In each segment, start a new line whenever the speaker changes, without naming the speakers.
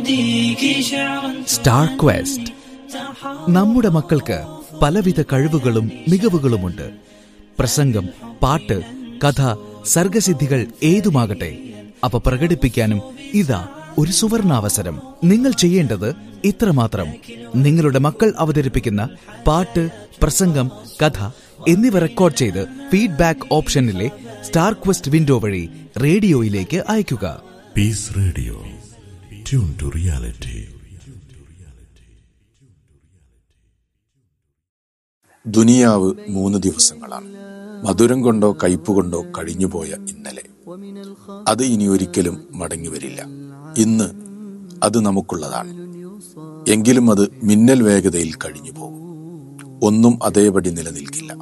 Star question നമ്മുടെ മക്കൾക്ക് പലവിധ കഴിവുകളും മികവുകളുമുണ്ട് പ്രസംഗം പാട്ട് കഥ സർഗസിദ്ധികൾ ഏതുമാകട്ടെ അവ പ്രകടിപ്പിക്കാനും ഇതാ ഒരു സുവർണാവസരം നിങ്ങൾ ചെയ്യേണ്ടത് ഇത്രമാത്രം നിങ്ങളുടെ മക്കൾ അവതരിപ്പിക്കുന്ന പാട്ട് പ്രസംഗം കഥ എന്നിവ റെക്കോർഡ് ചെയ്ത് ഫീഡ്ബാക്ക് ഓപ്ഷനിലെ സ്റ്റാർ ക്വസ്റ്റ് വിൻഡോ വഴി റേഡിയോയിലേക്ക് അയയ്ക്കുക
Peace Radio tune to reality
ദുനിയാവ് മൂന്ന് ദിവസങ്ങളാണ് മധുരം കൊണ്ടോ കയ്പ് കൊണ്ടോ കഴിഞ്ഞുപോയ ഇന്നലെ അത് ഇനി ഒരിക്കലും മടങ്ങി വരില്ല ഇന്ന് അത് നമുക്കുള്ളതാണ് എങ്കിലും അത് മിന്നൽ വേഗതയിൽ കഴിഞ്ഞു പോകും ഒന്നും അതേപടി നിലനിൽക്കില്ല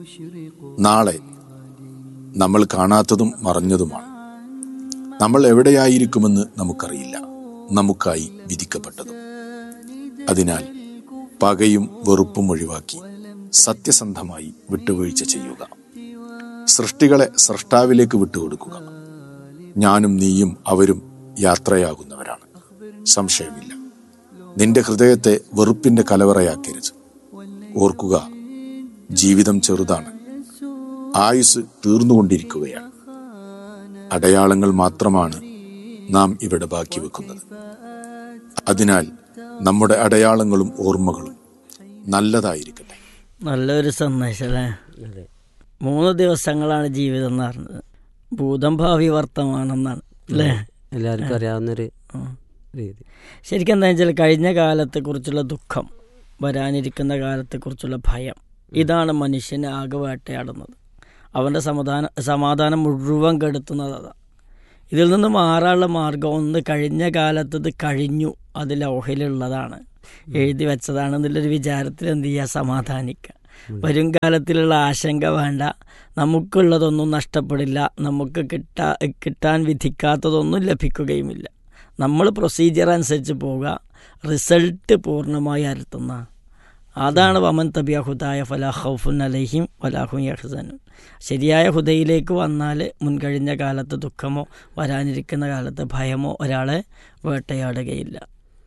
നാളെ നമ്മൾ കാണാത്തതും മറഞ്ഞതുമാണ് നമ്മൾ എവിടെയായിരിക്കുമെന്ന് നമുക്കറിയില്ല നമുക്കായി വിധിക്കപ്പെട്ടതും അതിനാൽ പകയും വെറുപ്പും ഒഴിവാക്കി സത്യസന്ധമായി വിട്ടുവീഴ്ച ചെയ്യുക സൃഷ്ടികളെ സൃഷ്ടാവിലേക്ക് വിട്ടുകൊടുക്കുക ഞാനും നീയും അവരും യാത്രയാകുന്നവരാണ് സംശയമില്ല നിന്റെ ഹൃദയത്തെ വെറുപ്പിന്റെ കലവറയാക്കരുത് ഓർക്കുക ജീവിതം ചെറുതാണ് ആയുസ് തീർന്നുകൊണ്ടിരിക്കുകയാണ് അടയാളങ്ങൾ മാത്രമാണ് നാം ഇവിടെ ബാക്കി വെക്കുന്നത് അതിനാൽ നമ്മുടെ അടയാളങ്ങളും ഓർമ്മകളും നല്ലതായിരിക്കട്ടെ
നല്ലൊരു സന്ദേശം അല്ലേ മൂന്ന് ദിവസങ്ങളാണ് ജീവിതം എന്ന് പറഞ്ഞത് ഭൂതം ഭാവി വർത്തമാനം എന്നാണ് അല്ലേ
എല്ലാവർക്കും അറിയാവുന്നൊരു രീതി
ശരിക്കും എന്താ വെച്ചാൽ കഴിഞ്ഞ കാലത്തെക്കുറിച്ചുള്ള ദുഃഖം വരാനിരിക്കുന്ന കാലത്തെക്കുറിച്ചുള്ള ഭയം ഇതാണ് മനുഷ്യനെ ആകെ വേട്ടയാടുന്നത് അവൻ്റെ സമാധാന സമാധാനം മുഴുവൻ കെടുത്തുന്നത് അതാ ഇതിൽ നിന്ന് മാറാനുള്ള മാർഗം ഒന്ന് കഴിഞ്ഞ കാലത്ത് ഇത് കഴിഞ്ഞു അത് ലോഹയിലുള്ളതാണ് എഴുതി വെച്ചതാണെന്നുള്ളൊരു വിചാരത്തിൽ എന്ത് ചെയ്യുക സമാധാനിക്കുക വരും കാലത്തിലുള്ള ആശങ്ക വേണ്ട നമുക്കുള്ളതൊന്നും നഷ്ടപ്പെടില്ല നമുക്ക് കിട്ടാ കിട്ടാൻ വിധിക്കാത്തതൊന്നും ലഭിക്കുകയുമില്ല നമ്മൾ പ്രൊസീജിയർ അനുസരിച്ച് പോവുക റിസൾട്ട് പൂർണ്ണമായി അരുത്തുന്ന അതാണ് വമൻ തബിയ ഹുദായ ഫലാ ഹൗഫുൻ അലഹിം വലാഹും യഹ്സനും ശരിയായ ഹുദയിലേക്ക് വന്നാൽ മുൻകഴിഞ്ഞ കാലത്ത് ദുഃഖമോ വരാനിരിക്കുന്ന കാലത്ത് ഭയമോ ഒരാളെ വേട്ടയാടുകയില്ല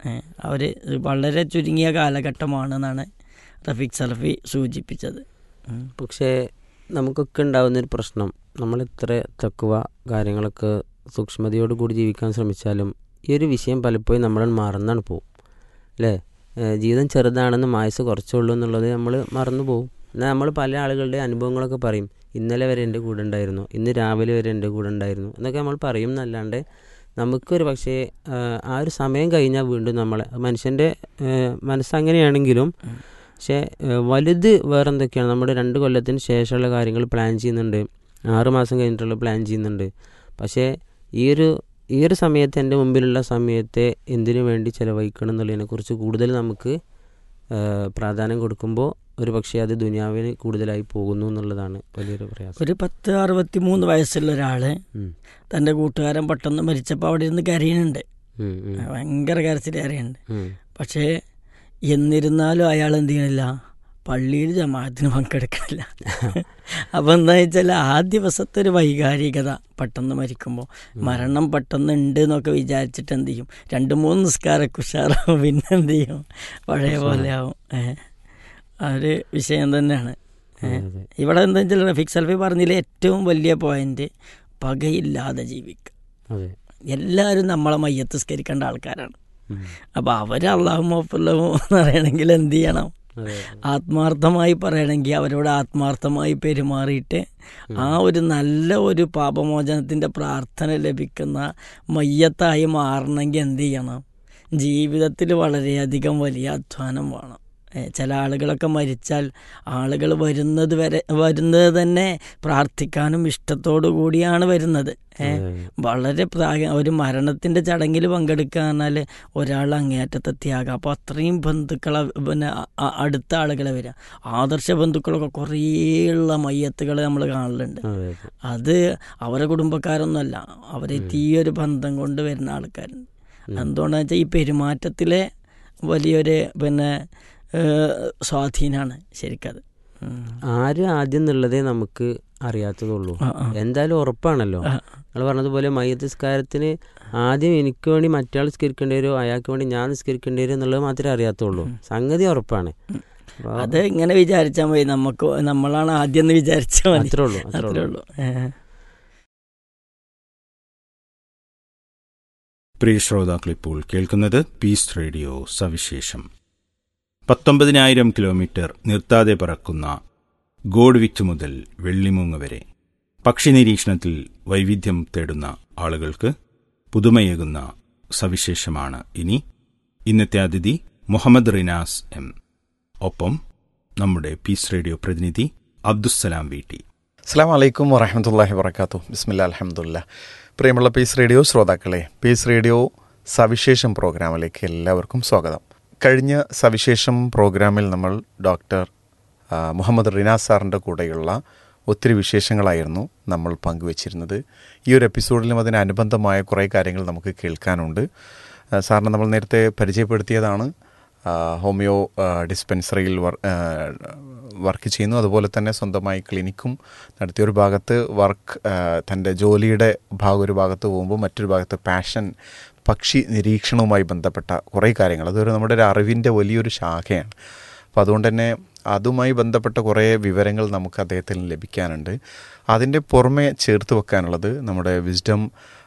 അവർ വളരെ ചുരുങ്ങിയ കാലഘട്ടമാണെന്നാണ് റഫീഖ് സലഫി സൂചിപ്പിച്ചത് ഉം.
പക്ഷേ നമുക്കൊക്കെ ഉണ്ടാകുന്നൊരു പ്രശ്നം നമ്മൾ ഇത്ര തക്കുവ കാര്യങ്ങളൊക്കെ സൂക്ഷ്മതയോട് കൂടി ജീവിക്കാൻ ശ്രമിച്ചാലും ഈ ഒരു വിഷയം പലപ്പോഴും നമ്മൾ മറന്നാണ് പോകും അല്ലേ ഏഹ് ജീവിതം ചെറുതാണെന്ന് മായസ് കുറച്ചുള്ളൂ എന്നുള്ളത് നമ്മൾ മറന്നു പോകും എന്നാൽ നമ്മൾ പല ആളുകളുടെ അനുഭവങ്ങളൊക്കെ പറയും ഇന്നലെ വരെ എൻ്റെ കൂടെ ഉണ്ടായിരുന്നു ഇന്ന് രാവിലെ വരെ എൻ്റെ കൂടെ ഉണ്ടായിരുന്നു എന്നൊക്കെ നമ്മൾ പറയും എന്നല്ലാണ്ട് നമുക്കൊരു പക്ഷേ ആഹ് ആ ഒരു സമയം കഴിഞ്ഞാൽ വീണ്ടും നമ്മളെ മനുഷ്യൻ്റെ ഏഹ് മനസ്സങ്ങനെയാണെങ്കിലും പക്ഷേ ഏഹ് വലുത് വേറെ എന്തൊക്കെയാണ് നമ്മുടെ രണ്ട് കൊല്ലത്തിന് ശേഷമുള്ള കാര്യങ്ങൾ പ്ലാൻ ചെയ്യുന്നുണ്ട് ആറ് മാസം കഴിഞ്ഞിട്ടുള്ള പ്ലാൻ ചെയ്യുന്നുണ്ട് പക്ഷേ ഈ ഒരു ഈ ഒരു സമയത്ത് എൻ്റെ മുമ്പിലുള്ള സമയത്തെ എന്തിനു വേണ്ടി ചിലവഴിക്കണം എന്നുള്ളതിനെക്കുറിച്ച് കൂടുതൽ നമുക്ക് ഏഹ് പ്രാധാന്യം കൊടുക്കുമ്പോൾ ഒരു പക്ഷേ അത് ദുനിയാവിന് കൂടുതലായി പോകുന്നു എന്നുള്ളതാണ് വലിയൊരു പ്രയാസം
ഒരു പത്ത് അറുപത്തി മൂന്ന് വയസ്സുള്ള ഒരാൾ
ഉം.
തൻ്റെ കൂട്ടുകാരൻ പെട്ടെന്ന് മരിച്ചപ്പോൾ അവിടെ ഇരുന്ന് കരയുന്നുണ്ട്
ഉം, ഉം,
ഭയങ്കര കരച്ചിൽ കരയുന്നുണ്ട്
ഉം.
പക്ഷേ എന്നിരുന്നാലും അയാൾ എന്ത് ചെയ്യണില്ല പള്ളിയിൽ ജമാഅത്തിന് പങ്കെടുക്കണില്ല അപ്പം എന്താ വെച്ചാൽ ആ ദിവസത്തെ ഒരു വൈകാരികത പെട്ടെന്ന് മരിക്കുമ്പോൾ മരണം പെട്ടെന്ന് ഉണ്ട് എന്നൊക്കെ വിചാരിച്ചിട്ട് എന്ത് ചെയ്യും രണ്ട് മൂന്ന് നിസ്കാരമൊക്കെ ഉഷാറാവും പിന്നെ എന്ത് ചെയ്യും പഴയ പോലെ ആവും ഏഹ് ആ ഒരു വിഷയം തന്നെയാണ് ഏഹ്
അതെ.
ഇവിടെ എന്താ വെച്ചാൽ റഫീഖ് സൽഫി പറഞ്ഞതിൽ ഏറ്റവും വലിയ പോയിന്റ് പകയില്ലാതെ ജീവിക്കുക
അതെ
എല്ലാവരും നമ്മളെ മയ്യത്ത് സ്കരിക്കേണ്ട ആൾക്കാരാണ്
ഉം.
അപ്പോൾ അവർ അള്ളാഹു മോപ്പുള്ളവോ എന്ന് പറയണമെങ്കിൽ എന്ത് ചെയ്യണം
അതെ
ആത്മാർത്ഥമായി പറയണമെങ്കിൽ അവരോട് ആത്മാർത്ഥമായി പെരുമാറിയിട്ട് ആ ഒരു നല്ല ഒരു പാപമോചനത്തിൻ്റെ പ്രാർത്ഥന ലഭിക്കുന്ന മയ്യത്തായി മാറണമെങ്കിൽ എന്ത് ചെയ്യണം ജീവിതത്തിൽ വളരെയധികം വലിയ അധ്വാനം വേണം ഏ, ചില ആളുകളൊക്കെ മരിച്ചാൽ ആളുകൾ വരുന്നത് വരെ വരുന്നത് തന്നെ പ്രാർത്ഥിക്കാനും ഇഷ്ടത്തോടു കൂടിയാണ് വരുന്നത് ഏ,
അതെ.
വളരെ പ്രായ ഒരു മരണത്തിൻ്റെ ചടങ്ങിൽ പങ്കെടുക്കുക പറഞ്ഞാൽ ഒരാൾ അങ്ങേയറ്റത്തെ ത്യാഗം അപ്പോൾ അത്രയും ബന്ധുക്കളെ പിന്നെ അ- അ- അടുത്ത ആളുകളെ വരിക ആദർശ ബന്ധുക്കളൊക്കെ കുറേയുള്ള മയ്യത്തുകൾ നമ്മൾ കാണലുണ്ട്
അതെ അതെ
അത് അവരെ കുടുംബക്കാരൊന്നുമല്ല അവരെ തീയൊരു ബന്ധം കൊണ്ട് വരുന്ന ആൾക്കാരുണ്ട് എന്തുകൊണ്ടാണെന്ന് വെച്ചാൽ ഈ പെരുമാറ്റത്തിലെ വലിയൊരു പിന്നെ ഏഹ്, സ്വാധീനമാണ് ശരിക്കത് ഉം.
ആര് ആദ്യം എന്നുള്ളതേ നമുക്ക് അറിയാത്തതുള്ളൂ
ആ, ആ.
എന്തായാലും ഉറപ്പാണല്ലോ
ആ.
നിങ്ങൾ പറഞ്ഞതുപോലെ മയ്യത്ത് നിസ്കാരത്തിന് ആദ്യം എനിക്ക് വേണ്ടി മറ്റാൾ നിസ്കരിക്കേണ്ടി വരും അയാൾക്ക് വേണ്ടി ഞാൻ നിസ്കരിക്കേണ്ടി വരും എന്നുള്ളത് മാത്രമേ അറിയാത്തുള്ളൂ സംഗതി ഉറപ്പാണ് അപ്പൊ
അത് ഇങ്ങനെ വിചാരിച്ചാൽ മതി നമുക്ക് നമ്മളാണ് ആദ്യം എന്ന് വിചാരിച്ചാൽ മതി
അത്രേ ഉള്ളൂ അത്രേ
അത്രേ
ഉള്ളൂ
ഉള്ളൂ ഏഹ്.
പ്രിയ ശ്രോതാക്കളിപ്പോൾ കേൾക്കുന്നത് പീസ് റേഡിയോ സവിശേഷം പത്തൊമ്പതിനായിരം കിലോമീറ്റർ നിർത്താതെ പറക്കുന്ന ഗോഡ്വിച്ച് മുതൽ വെള്ളിമൂങ്ങ് വരെ പക്ഷി നിരീക്ഷണത്തിൽ വൈവിധ്യം തേടുന്ന ആളുകൾക്ക് പുതുമയേകുന്ന സവിശേഷമാണ് ഇനി ഇന്നത്തെ അതിഥി മുഹമ്മദ് റിനാസ് എം ഒപ്പം നമ്മുടെ പീസ് റേഡിയോ പ്രതിനിധി അബ്ദുസ്സലാം വീട്ടി
അസ്സാം വലൈക്കും വറഹമത്തല്ലാഹി വർക്കാത്തു ബിസ്മില്ല അലഹമുല്ല പ്രിയമുള്ള പീസ് റേഡിയോ ശ്രോതാക്കളെ പീസ് റേഡിയോ സവിശേഷം പ്രോഗ്രാമിലേക്ക് എല്ലാവർക്കും സ്വാഗതം കഴിഞ്ഞ സവിശേഷം പ്രോഗ്രാമിൽ നമ്മൾ ഡോക്ടർ ആ, മുഹമ്മദ് റിനാസ് സാറിൻ്റെ കൂടെയുള്ള ഒത്തിരി വിശേഷങ്ങളായിരുന്നു നമ്മൾ പങ്കുവച്ചിരുന്നത് ഈ ഒരു എപ്പിസോഡിലും അതിനനുബന്ധമായ കുറേ കാര്യങ്ങൾ നമുക്ക് കേൾക്കാനുണ്ട് ആ, സാറിനെ നമ്മൾ നേരത്തെ പരിചയപ്പെടുത്തിയതാണ് ആ, ഹോമിയോ ആ, ഡിസ്പെൻസറിയിൽ വർ- ആ, വർക്ക് ചെയ്യുന്നു അതുപോലെ തന്നെ സ്വന്തമായി ക്ലിനിക്കും നടത്തിയ ഒരു ഭാഗത്ത് വർക്ക് ആ, തൻ്റെ ജോലിയുടെ ഭാഗം ഒരു ഭാഗത്ത് പോകുമ്പോൾ മറ്റൊരു ഭാഗത്ത് പാഷൻ പക്ഷി നിരീക്ഷണവുമായി ബന്ധപ്പെട്ട കുറേ കാര്യങ്ങൾ അതൊരു നമ്മുടെ ഒരു അറിവിൻ്റെ വലിയൊരു ശാഖയാണ് അപ്പോൾ അതുകൊണ്ട് തന്നെ അതുമായി ബന്ധപ്പെട്ട കുറേ വിവരങ്ങൾ നമുക്ക് അദ്ദേഹത്തിൽ നിന്ന് ലഭിക്കാനുണ്ട് അതിൻ്റെ പുറമെ ചേർത്ത് വെക്കാനുള്ളത് നമ്മുടെ വിസ്ഡം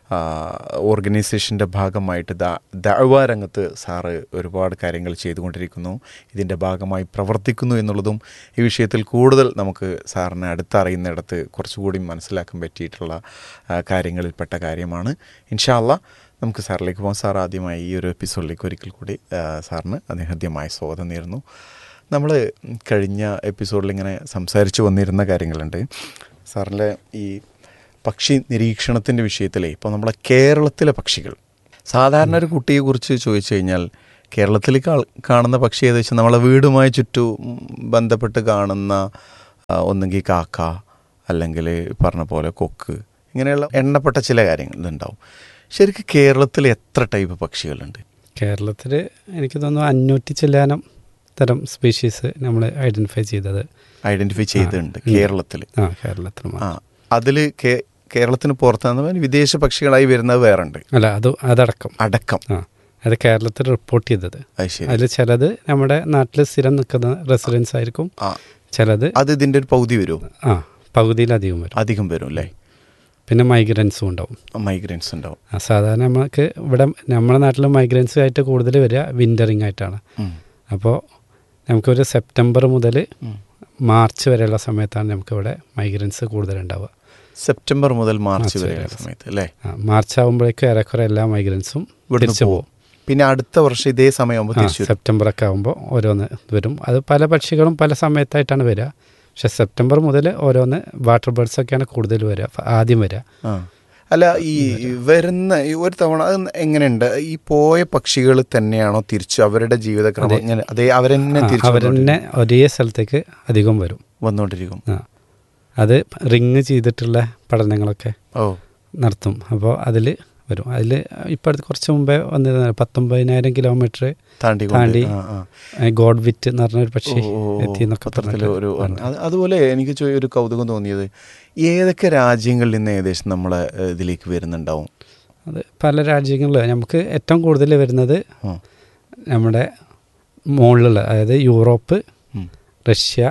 ഓർഗനൈസേഷൻ്റെ ഭാഗമായിട്ട് ദ ദഅവ രംഗത്ത് സാറ് ഒരുപാട് കാര്യങ്ങൾ ചെയ്തുകൊണ്ടിരിക്കുന്നു ഇതിൻ്റെ ഭാഗമായി പ്രവർത്തിക്കുന്നു എന്നുള്ളതും ഈ വിഷയത്തിൽ കൂടുതൽ നമുക്ക് സാറിനെ അടുത്തറിയുന്നിടത്ത് കുറച്ചുകൂടി മനസ്സിലാക്കാൻ പറ്റിയിട്ടുള്ള ആ, കാര്യങ്ങളിൽപ്പെട്ട കാര്യമാണ് ഇൻഷാല്ല നമുക്ക് സാറിലേക്ക് പോകാം സാർ ആദ്യമായി ഈ ഒരു എപ്പിസോഡിലേക്ക് ഒരിക്കൽ കൂടി ആ, സാറിന് അതിഹദ്യമായ സ്വാഗതം നേരുന്നു നമ്മൾ കഴിഞ്ഞ എപ്പിസോഡിൽ ഇങ്ങനെ സംസാരിച്ചു വന്നിരുന്ന കാര്യങ്ങളുണ്ട് സാറിൻ്റെ ഈ പക്ഷി നിരീക്ഷണത്തിൻ്റെ വിഷയത്തിലേ ഇപ്പോൾ നമ്മളെ കേരളത്തിലെ പക്ഷികൾ സാധാരണ ഒരു കുട്ടിയെക്കുറിച്ച് ചോദിച്ചു കഴിഞ്ഞാൽ കേരളത്തിൽ കാ- കാണുന്ന പക്ഷി ഏത് വെച്ചാൽ നമ്മളെ വീടുമായി ചുറ്റും ബന്ധപ്പെട്ട് കാണുന്ന ആ, ഒന്നെങ്കിൽ കാക്ക അല്ലെങ്കിൽ പറഞ്ഞ പോലെ കൊക്ക് ഇങ്ങനെയുള്ള എണ്ണപ്പെട്ട ചില കാര്യങ്ങൾ ഇതുണ്ടാവും ശരിക്കും കേരളത്തിൽ എത്ര ടൈപ്പ് പക്ഷികളുണ്ട്
കേരളത്തിൽ എനിക്ക് തോന്നുന്നു അഞ്ഞൂറ്റി ചില്ലാനം തരം സ്പീഷീസ് നമ്മൾ ഐഡൻറ്റിഫൈ ചെയ്തത്
ഐഡന്റിഫൈ ചെയ്തിട്ടുണ്ട്
ഉം.
കേരളത്തിൽ
ആ കേരളത്തിൽ
ആ
മാത്രം
അതിൽ കേരളത്തിന് പുറത്തുനിന്ന് വിദേശ പക്ഷികളായി വരുന്നത് വേറെ ഉണ്ട്
അല്ല അത് അതടക്കം
അടക്കം
ആ അത് കേരളത്തിൽ റിപ്പോർട്ട് ചെയ്തത്
അത് ശരി
അതിൽ ചിലത് നമ്മുടെ നാട്ടിൽ സ്ഥിരം നിൽക്കുന്ന റെസിഡൻസ് ആയിരിക്കും
ആ
ചിലത്
അത് ഇതിന്റെ ഒരു പകുതി വരും
ആ പകുതിയിലധികം വരും
അധികം വരും അല്ലേ
പിന്നെ മൈഗ്രൻസും ഉണ്ടാവും
മൈഗ്രൻസ് ഉണ്ടാവും
ആ, സാധാരണ നമുക്ക് ഇവിടെ നമ്മുടെ നാട്ടിൽ മൈഗ്രൻസ് ആയിട്ട് കൂടുതൽ വരിക വിൻ്ററിങ് ആയിട്ടാണ്
ഉം.
അപ്പോൾ നമുക്കൊരു സെപ്റ്റംബർ മുതൽ
ഉം.
മാർച്ച് വരെയുള്ള സമയത്താണ് നമുക്കിവിടെ മൈഗ്രൻസ് കൂടുതലുണ്ടാവുക
സെപ്റ്റംബർ മുതൽ മാർച്ച്
മാർച്ച്
വരെയുള്ള
വരെ.
സമയത്ത് അല്ലേ
ആ, മാർച്ച് ആകുമ്പോഴേക്കും ഏറെക്കുറെ എല്ലാ മൈഗ്രൻസും
ഇവിടുന്ന്
തിരിച്ചു
പോകും
പോകും
പിന്നെ അടുത്ത വർഷം ഇതേ സമയമാകുമ്പോൾ
ആ,
തിരിച്ചു വരും
സെപ്റ്റംബർ ഒക്കെ ആകുമ്പോൾ ഓരോന്ന് വരും അത് പല പക്ഷികളും പല സമയത്തായിട്ടാണ് വരിക പക്ഷെ സെപ്റ്റംബർ മുതൽ ഓരോന്ന് വാട്ടർ ബേർഡ്സ് ഒക്കെയാണ് കൂടുതൽ വരിക ഫ- ആദ്യം വരിക
ആ. അല്ല ഈ വരുന്ന ഈ ഒരു തവണ അത് എങ്ങനെയുണ്ട് ഈ പോയ പക്ഷികൾ തന്നെയാണോ തിരിച്ചു അവരുടെ ജീവിതക്രമം
അതെ.
ഇങ്ങനെ അതേ അവരെന്നെ
ആ,
തിരിച്ചു
അവരെന്നെ ഒരേ സ്ഥലത്തേക്ക് അധികം വരും
വന്നുകൊണ്ടിരിക്കും
ആ അത് റിങ് ചെയ്തിട്ടുള്ള പഠനങ്ങളൊക്കെ
ഓ
നടത്തും അപ്പോൾ അതിൽ വരും അതിൽ ഇപ്പോൾ അടുത്ത് കുറച്ച് മുമ്പേ വന്നിരുന്ന പത്തൊമ്പതിനായിരം കിലോമീറ്റർ
താണ്ടി
താണ്ടി
ആ, ആ.
ഗോഡ് വിറ്റ് എന്ന് പറഞ്ഞൊരു പക്ഷി
ഓ, ഓ, ഓ.
എത്തി എന്നൊക്കെ
പത്രത്തില്
പറഞ്ഞിട്ട്
ഒരു
പറഞ്ഞു.
അത് അതുപോലെ എനിക്ക് ചോ- ഒരു കൗതുകം തോന്നിയത് ഏതൊക്കെ രാജ്യങ്ങളിൽ നിന്ന് ഏകദേശം നമ്മളെ ഏഹ്, ഇതിലേക്ക് വരുന്നുണ്ടാവും
അത് പല രാജ്യങ്ങളിൽ നമുക്ക് ഏറ്റവും കൂടുതൽ വരുന്നത്
ഉം.
നമ്മുടെ മുകളിലുള്ള അതായത് യൂറോപ്പ്
ഉം.
റഷ്യ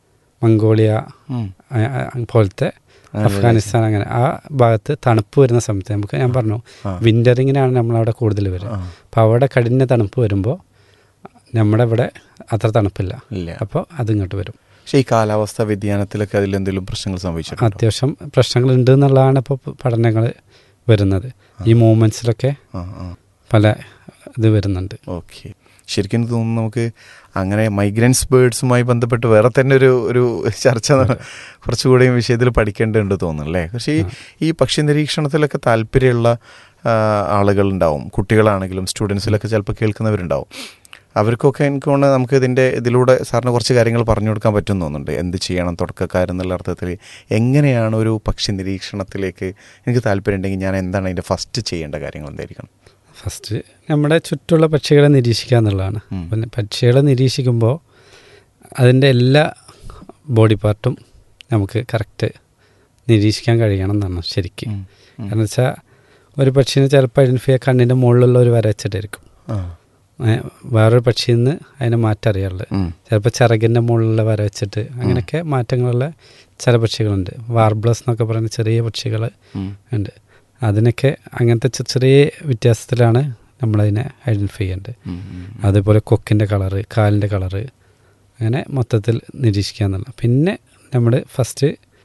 മംഗോളിയ
ഉം.
ആ, ആ, പോലത്തെ
ആ,
അഫ്ഗാനിസ്ഥാൻ അങ്ങനെ ആ ഭാഗത്ത് തണുപ്പ് വരുന്ന സമയത്ത് നമുക്ക് ഞാൻ പറഞ്ഞു
ആ.
വിൻ്ററിങ്ങിനാണ് നമ്മളവിടെ കൂടുതൽ വരിക
ആ.
അപ്പോൾ അവിടെ കഠിന തണുപ്പ് വരുമ്പോൾ നമ്മുടെ ഇവിടെ അത്ര തണുപ്പില്ല
ഇല്ല
അപ്പോൾ അതിങ്ങോട്ട് വരും
പക്ഷെ ഈ കാലാവസ്ഥ വ്യതിയാനത്തിലൊക്കെ അതിൽ എന്തെങ്കിലും പ്രശ്നങ്ങൾ സംഭവിച്ചിട്ടുണ്ടോ
അത്യാവശ്യം പ്രശ്നങ്ങളുണ്ട് എന്നുള്ളതാണ് ഇപ്പോൾ പഠനങ്ങൾ വരുന്നത് ഈ മൂവ്മെൻറ്റ്സിലൊക്കെ
ആ ആ
പല ഇത് വരുന്നുണ്ട്
ഓക്കെ ശരിക്കും എനിക്ക് തോന്നുന്നു നമുക്ക് അങ്ങനെ മൈഗ്രൻസ് ബേർഡ്സുമായി ബന്ധപ്പെട്ട് വേറെ തന്നെ ഒരു ഒരു ചർച്ച ന- കുറച്ചുകൂടി ഈ വിഷയത്തിൽ പഠിക്കേണ്ടതുണ്ട് തോന്നുന്നു അല്ലേ പക്ഷേ ഈ ഈ പക്ഷി നിരീക്ഷണത്തിലൊക്കെ താല്പര്യമുള്ള ആ, ആളുകളുണ്ടാവും കുട്ടികളാണെങ്കിലും സ്റ്റുഡൻസിലൊക്കെ ചിലപ്പോൾ കേൾക്കുന്നവരുണ്ടാവും അവർക്കൊക്കെ എനിക്ക് തോന്നുന്നത് നമുക്ക് ഇതിൻ്റെ ഇതിലൂടെ സാറിന് കുറച്ച് കാര്യങ്ങൾ പറഞ്ഞു കൊടുക്കാൻ പറ്റും എന്ന് തോന്നുന്നുണ്ട് എന്ത് ചെയ്യണം തുടക്കക്കാരെന്നുള്ള അർത്ഥത്തിൽ എങ്ങനെയാണ് ഒരു പക്ഷി നിരീക്ഷണത്തിലേക്ക് എനിക്ക് താല്പര്യം ഉണ്ടെങ്കിൽ ഞാൻ എന്താണ് അതിൻ്റെ ഫസ്റ്റ് ചെയ്യേണ്ട കാര്യങ്ങൾ എന്തായിരിക്കണം
ഫസ്റ്റ് നമ്മുടെ ചുറ്റുള്ള പക്ഷികളെ നിരീക്ഷിക്കുക എന്നുള്ളതാണ്
ഉം.
പിന്നെ പക്ഷികളെ നിരീക്ഷിക്കുമ്പോൾ അതിൻ്റെ എല്ലാ ബോഡി പാർട്ടും നമുക്ക് കറക്റ്റ് നിരീക്ഷിക്കാൻ കഴിയണം എന്നാണ് ശരിക്കും
ഉം.
കാരണം വെച്ചാൽ ഒരു പക്ഷീനെ ചിലപ്പോൾ ഐഡൻറ്റിഫൈ കണ്ണിൻ്റെ മുകളിലുള്ള ഒരു വര വെച്ചിട്ടായിരിക്കും
ആ
ഏ, വേറൊരു പക്ഷിയിൽ നിന്ന് അതിനെ മാറ്റം അറിയാറുള്ളത്
ഉം.
ചിലപ്പോൾ ചിറകിൻ്റെ മുകളിലുള്ള വര വെച്ചിട്ട് അങ്ങനെയൊക്കെ മാറ്റങ്ങളുള്ള ചില പക്ഷികളുണ്ട് വാർബ്ലസ് എന്നൊക്കെ പറയുന്ന ചെറിയ പക്ഷികൾ
ഉം.
ഉണ്ട് അതിനൊക്കെ അങ്ങനത്തെ ചെ- ചെറിയ വ്യത്യാസത്തിലാണ് നമ്മളതിനെ ഐഡൻറ്റിഫൈ ചെയ്യേണ്ടത്
ഉം, ഉം.
അതേപോലെ കൊക്കിൻ്റെ കളറ് കാലിൻ്റെ കളറ് അങ്ങനെ മൊത്തത്തിൽ നിരീക്ഷിക്കുക എന്നുള്ള പിന്നെ നമ്മൾ ഫസ്റ്റ്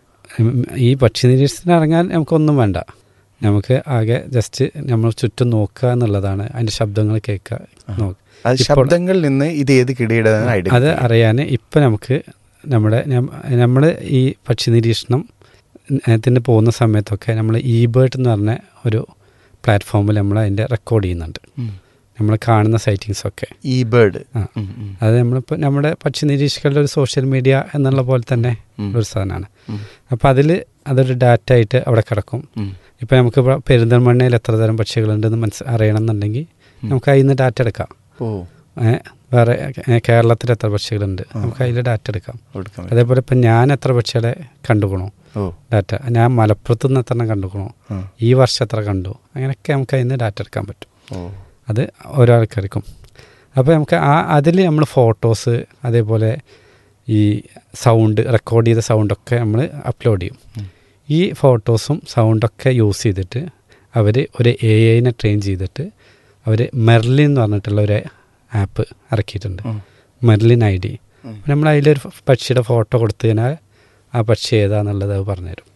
ഈ പക്ഷി നിരീക്ഷണത്തിന് ഇറങ്ങാൻ നമുക്കൊന്നും വേണ്ട നമുക്ക് ആകെ ജസ്റ്റ് നമ്മൾ ചുറ്റും നോക്കുക എന്നുള്ളതാണ് അതിൻ്റെ ശബ്ദങ്ങൾ കേൾക്കുക നോക്കുക
അത്
ഇപ്പോൾ-
ശബ്ദങ്ങളിൽ നിന്ന് ഇത് ഏത് കിളിയുടെ
അത് അറിയാൻ ഇപ്പം നമുക്ക് നമ്മുടെ നമ്മൾ ഈ പക്ഷി നിരീക്ഷണം ത്തിന് പോകുന്ന സമയത്തൊക്കെ നമ്മൾ ഇ ബേർഡ് എന്ന് പറഞ്ഞ ഒരു പ്ലാറ്റ്ഫോമിൽ നമ്മൾ അതിൻ്റെ റെക്കോർഡ് ചെയ്യുന്നുണ്ട് നമ്മൾ കാണുന്ന സൈറ്റിങ്സ് ഒക്കെ
ഈ ബേർഡ്
ആ. അത് നമ്മളിപ്പോൾ നമ്മുടെ പക്ഷി നിരീക്ഷകരുടെ ഒരു സോഷ്യൽ മീഡിയ എന്നുള്ള പോലെ തന്നെ
ഉം.
ഒരു സാധനമാണ്
ഉം.
അപ്പോൾ അതിൽ അതൊരു ഡാറ്റ ആയിട്ട് അവിടെ കിടക്കും ഇപ്പോൾ നമുക്ക് ഇപ്പോൾ പെരിന്തൽമണ്ണയിൽ എത്ര തരം പക്ഷികളുണ്ടെന്ന് മനസ്സ് അറിയണമെന്നുണ്ടെങ്കിൽ നമുക്ക് അതിൽ നിന്ന് ഡാറ്റ എടുക്കാം
ഓ
ഏ, വേറെ ഏ, കേരളത്തിൽ എത്ര പക്ഷികളുണ്ട് നമുക്ക് അതിൽ ഡാറ്റ എടുക്കാം
എടുക്കാൻ പറ്റും.
അതേപോലെ ഇപ്പം ഞാൻ എത്ര പക്ഷികളെ കണ്ടുക്കണോ
ഓ
ഡാറ്റ ഞാൻ മലപ്പുറത്ത് നിന്ന് എത്ര എണ്ണം കണ്ടുക്കണോ
ആ.
ഈ വർഷം എത്ര കണ്ടു അങ്ങനെയൊക്കെ നമുക്ക് അതിൽ നിന്ന് ഡാറ്റ എടുക്കാൻ പറ്റും
ഓ
അത് ഓരോ ആൾക്കാർക്കും അപ്പോൾ നമുക്ക് ആ അതിൽ നമ്മൾ ഫോട്ടോസ് അതേപോലെ ഈ സൗണ്ട് റെക്കോർഡ് ചെയ്ത സൗണ്ടൊക്കെ നമ്മൾ അപ്ലോഡ് ചെയ്യും ഈ ഫോട്ടോസും സൗണ്ടൊക്കെ യൂസ് ചെയ്തിട്ട് അവർ ഒരു എ ഐനെ ട്രെയിൻ ചെയ്തിട്ട് അവർ മെർലിൻ എന്ന് പറഞ്ഞിട്ടുള്ള ഒരു ആപ്പ് ഇറക്കിയിട്ടുണ്ട് മെർലിൻ ഐ ഡി നമ്മൾ അതിലൊരു പക്ഷിയുടെ ഫോട്ടോ കൊടുത്തു കഴിഞ്ഞാൽ ആ പക്ഷി ഏതാന്നുള്ളത് അത് പറഞ്ഞുതരും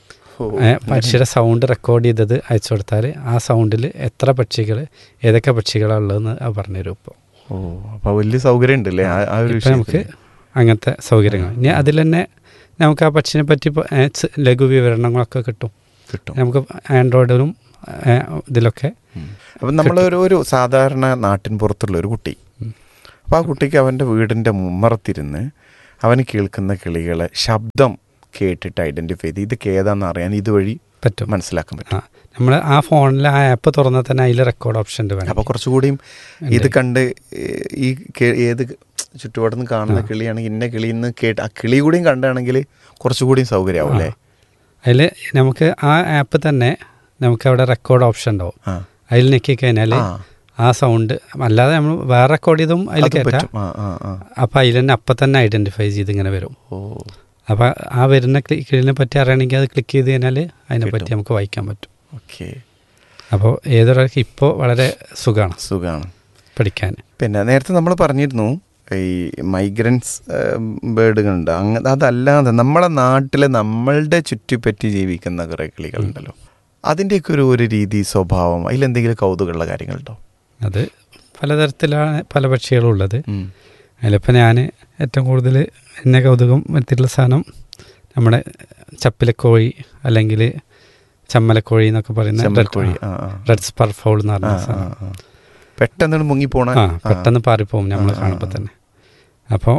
ഓ
ഏ, പക്ഷിയുടെ സൗണ്ട് റെക്കോർഡ് ചെയ്തത് അയച്ചു കൊടുത്താൽ ആ സൗണ്ടിൽ എത്ര പക്ഷികൾ ഏതൊക്കെ പക്ഷികളാണ് ഉള്ളതെന്ന് അത് പറഞ്ഞുതരും ഇപ്പോൾ
ഓ അപ്പൊ വലിയ സൗകര്യം ഉണ്ടല്ലേ ആ ആ ഒരു
ഇപ്പം നമുക്ക് അങ്ങനത്തെ സൗകര്യങ്ങൾ ഇനി അതിൽ തന്നെ നമുക്ക് ആ പക്ഷിനെ പറ്റി ഇപ്പൊ, ഏ, ച് ലഘു വിവരണങ്ങളൊക്കെ കിട്ടും
കിട്ടും
നമുക്ക് ആൻഡ്രോയിഡിലും ഏ, ഇതിലൊക്കെ
അപ്പം നമ്മളൊരു ഒരു സാധാരണ നാട്ടിൻ പുറത്തുള്ള ഒരു കുട്ടി അപ്പോൾ ആ കുട്ടിക്ക് അവൻ്റെ വീടിൻ്റെ മുമ്മറത്തിരുന്ന് അവന് കേൾക്കുന്ന കിളികളെ ശബ്ദം കേട്ടിട്ട് ഐഡൻറ്റിഫൈ ചെയ്ത് ഇത് ഏതാണെന്ന് അറിയാൻ ഇതുവഴി
പറ്റും
മനസ്സിലാക്കാൻ പറ്റും
ആ നമ്മൾ ആ ഫോണിൽ ആ ആപ്പ് തുറന്നാൽ തന്നെ അതിൽ റെക്കോർഡ് ഓപ്ഷൻ ഉണ്ട് വേണം
അപ്പോൾ കുറച്ചുകൂടിയും ഇത് കണ്ട് ഏ- ഈ കേ- ഏത് ചുറ്റുപാടിൽ നിന്ന് കാണുന്ന കിളിയാണെങ്കിൽ ഇന്ന കിളിയിൽ നിന്ന് കേട്ട് ആ കിളി കൂടിയും കണ്ടാണെങ്കിൽ കുറച്ചുകൂടിയും സൗകര്യമാവും അല്ലേ
അതിൽ നമുക്ക് ആ ആപ്പ് തന്നെ നമുക്ക് അവിടെ റെക്കോർഡ് ഓപ്ഷൻ ഉണ്ടാവും
ആ
അതിൽ ഞെക്കി കഴിഞ്ഞാൽ
ആ.
ആ സൗണ്ട് അല്ലാതെ നമ്മൾ വേറെ റെക്കോർഡ് ചെയ്തും അതിൽ
അതും
കയറ്റാം
പറ്റും ആ ആ ആ
അപ്പോൾ അതിൽ തന്നെ അപ്പം തന്നെ ഐഡൻറ്റിഫൈ ചെയ്ത് ഇങ്ങനെ വരും
ഓ
അപ്പോൾ ആ വരുന്ന ക്ലി- കിളിനെ പറ്റി അറിയണമെങ്കിൽ അത് ക്ലിക്ക് ചെയ്ത് കഴിഞ്ഞാൽ അതിനെ പറ്റി
കിട്ടും.
നമുക്ക് വായിക്കാൻ പറ്റും
ഓക്കെ
അപ്പോൾ ഏതൊരാൾക്ക് ഇപ്പോൾ വളരെ സുഖമാണ്
സുഖമാണ്
പഠിക്കാൻ
പിന്നെ നേരത്തെ നമ്മൾ പറഞ്ഞിരുന്നു ഈ മൈഗ്രൻസ് ബേർഡുകളുണ്ട് അങ്ങ അതല്ലാതെ നമ്മളെ നാട്ടിലെ നമ്മളുടെ ചുറ്റിപ്പറ്റി ജീവിക്കുന്ന കുറേ കിളികളുണ്ടല്ലോ അതിൻ്റെയൊക്കെ ഒരു ഒരു രീതി സ്വഭാവം അതിലെന്തെങ്കിലും കൗതുകമുള്ള കാര്യങ്ങളുണ്ടോ
അത് പലതരത്തിലാണ് പല പക്ഷികളും ഉള്ളത്
ഉം.
അതിലിപ്പോൾ ഞാൻ ഏറ്റവും കൂടുതൽ എന്നെ കൗതുകം വരുത്തിയിട്ടുള്ള സാധനം നമ്മുടെ ചപ്പിലക്കോഴി അല്ലെങ്കിൽ ചമ്മലക്കോഴി എന്നൊക്കെ പറയുന്ന
ചെമ്മൽക്കോഴി ആ ആ
റെഡ് സ്പർ ഫൗൾ എന്ന്
ആ,
പറഞ്ഞ
ആ,
സാധനം
ആ. പെട്ടെന്ന് മുങ്ങിപ്പോണ
ആ പെട്ടെന്ന് പാറിപ്പോവും നമ്മൾ
ആ, ആ,
കാണുമ്പോൾ
ആ.
തന്നെ അപ്പോൾ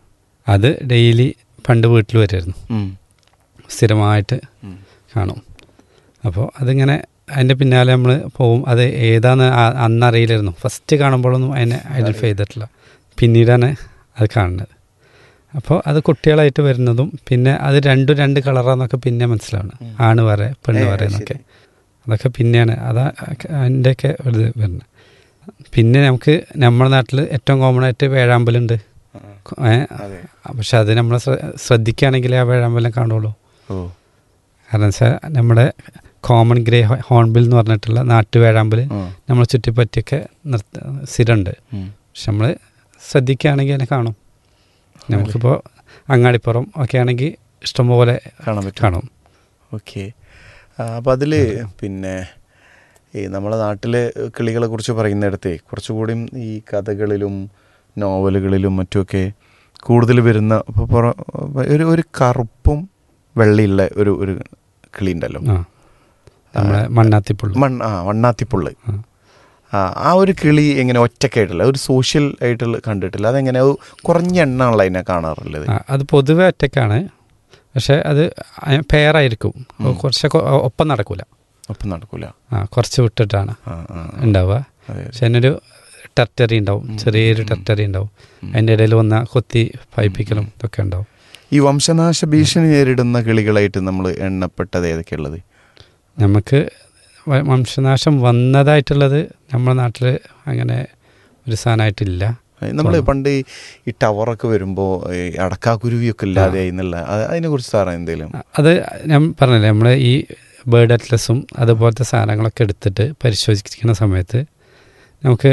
അത് ഡെയിലി പണ്ട് വീട്ടിൽ വരുമായിരുന്നു
ഉം.
സ്ഥിരമായിട്ട്
ഉം.
കാണും അപ്പോൾ അതിങ്ങനെ അതിൻ്റെ പിന്നാലെ നമ്മൾ പോവും അത് ഏതാന്ന് ആ- അന്നറിയില്ലായിരുന്നു ഫസ്റ്റ് കാണുമ്പോഴൊന്നും അതിനെ ഐഡൻറ്റിഫൈ ചെയ്തിട്ടില്ല പിന്നീടാണ് അത് കാണുന്നത് അപ്പോൾ അത് കുട്ടികളായിട്ട് വരുന്നതും പിന്നെ അത് രണ്ടും രണ്ട് കളറാന്നൊക്കെ പിന്നെ മനസ്സിലാവണം ആണ് വരെ പെണ്ണ്
ഏ,
വരെ
ശരി.
എന്നൊക്കെ അതൊക്കെ പിന്നെയാണ് അതാ അതിൻ്റെയൊക്കെ ഒരു ഇത് വരുന്നത് പിന്നെ നമുക്ക് നമ്മുടെ നാട്ടിൽ ഏറ്റവും കോമൺ ആയിട്ട് വേഴാമ്പലുണ്ട് ഏ,
അതെ
പക്ഷെ അത് നമ്മൾ ശ്രദ്ധിക്കുകയാണെങ്കിലേ ആ വേഴാമ്പലം കാണുള്ളൂ
ഓ
കാരണം വെച്ചാൽ നമ്മുടെ കോമൺ ഗ്രേ ഹോൺബിൽ എന്ന് പറഞ്ഞിട്ടുള്ള നാട്ടുവേഴാമ്പൽ
ആ.
നമ്മളെ ചുറ്റിപ്പറ്റിയൊക്കെ നിർത്ത സ്ഥിരമുണ്ട്
ഉം.
പക്ഷെ നമ്മൾ ശ്രദ്ധിക്കുകയാണെങ്കിൽ അതിനെ കാണും നമുക്കിപ്പോൾ അങ്ങാടിപ്പുറം ഒക്കെ ആണെങ്കിൽ ഇഷ്ടംപോലെ
കാണാൻ പറ്റും
കാണും
ഓക്കെ അപ്പോൾ അതിൽ പിന്നെ ഈ നമ്മളെ നാട്ടിലെ കിളികളെ കുറിച്ച് പറയുന്നിടത്ത് കുറച്ചുകൂടിയും ഈ കഥകളിലും നോവലുകളിലും മറ്റുമൊക്കെ കൂടുതൽ വരുന്ന ഇപ്പൊ പുറ- ഒരു ഒരു കറുപ്പും വെള്ളയുള്ള ഒരു ഒരു കിളി ഉണ്ടല്ലോ
ആ നമ്മളെ മണ്ണാത്തിപ്പുള്ളി
മൺ ആ വണ്ണാത്തിപ്പുള്ള്
ആ.
ആ ആ ഒരു കിളി എങ്ങനെ ഒറ്റക്കായിട്ടുള്ള ഒരു സോഷ്യൽ ആയിട്ടുള്ള കണ്ടിട്ടില്ല അതെങ്ങനെ അത് കുറഞ്ഞ എണ്ണമുള്ള അതിനെ കാണാറുള്ളത്
ആ, അത് പൊതുവെ ഒറ്റയ്ക്കാണ് പക്ഷെ അത് പെയറായിരിക്കും കുറച്ചൊക്കെ ഒ- ഒപ്പം നടക്കൂല
ഒപ്പം നടക്കൂല
ആ കുറച്ച് വിട്ടിട്ടാണ്
ആ ആ
ഉണ്ടാവുക
അതെ
പക്ഷെ അതിനൊരു ടെർട്ടറി ഉണ്ടാവും ചെറിയൊരു ടെർട്ടറി ഉണ്ടാവും അതിൻ്റെ ഇടയിൽ വന്ന കൊത്തി പൈപ്പിക്കലും ഇതൊക്കെ ഉണ്ടാവും
ഈ വംശനാശ ഭീഷണി നേരിടുന്ന കിളികളായിട്ട് നമ്മൾ എണ്ണപ്പെട്ടത് ഏതൊക്കെയുള്ളത്
നമുക്ക് വ- വംശനാശം വന്നതായിട്ടുള്ളത് നമ്മുടെ നാട്ടിൽ അങ്ങനെ ഒരു സാധനമായിട്ടില്ല
നമ്മൾ പണ്ട് ഈ- ഈ ടവറൊക്കെ വരുമ്പോൾ ഈ അടക്കാക്കുരുവിയൊക്കെ ഇല്ലാതെ എന്നുള്ള അതിനെ കുറിച്ച് സാറേ എന്തെങ്കിലും
അത് ഞാൻ പറഞ്ഞില്ലേ നമ്മൾ ഈ ബേർഡ് അറ്റ്ലസും അതുപോലത്തെ സാധനങ്ങളൊക്കെ എടുത്തിട്ട് പരിശോധിക്കുന്ന സമയത്ത് നമുക്ക്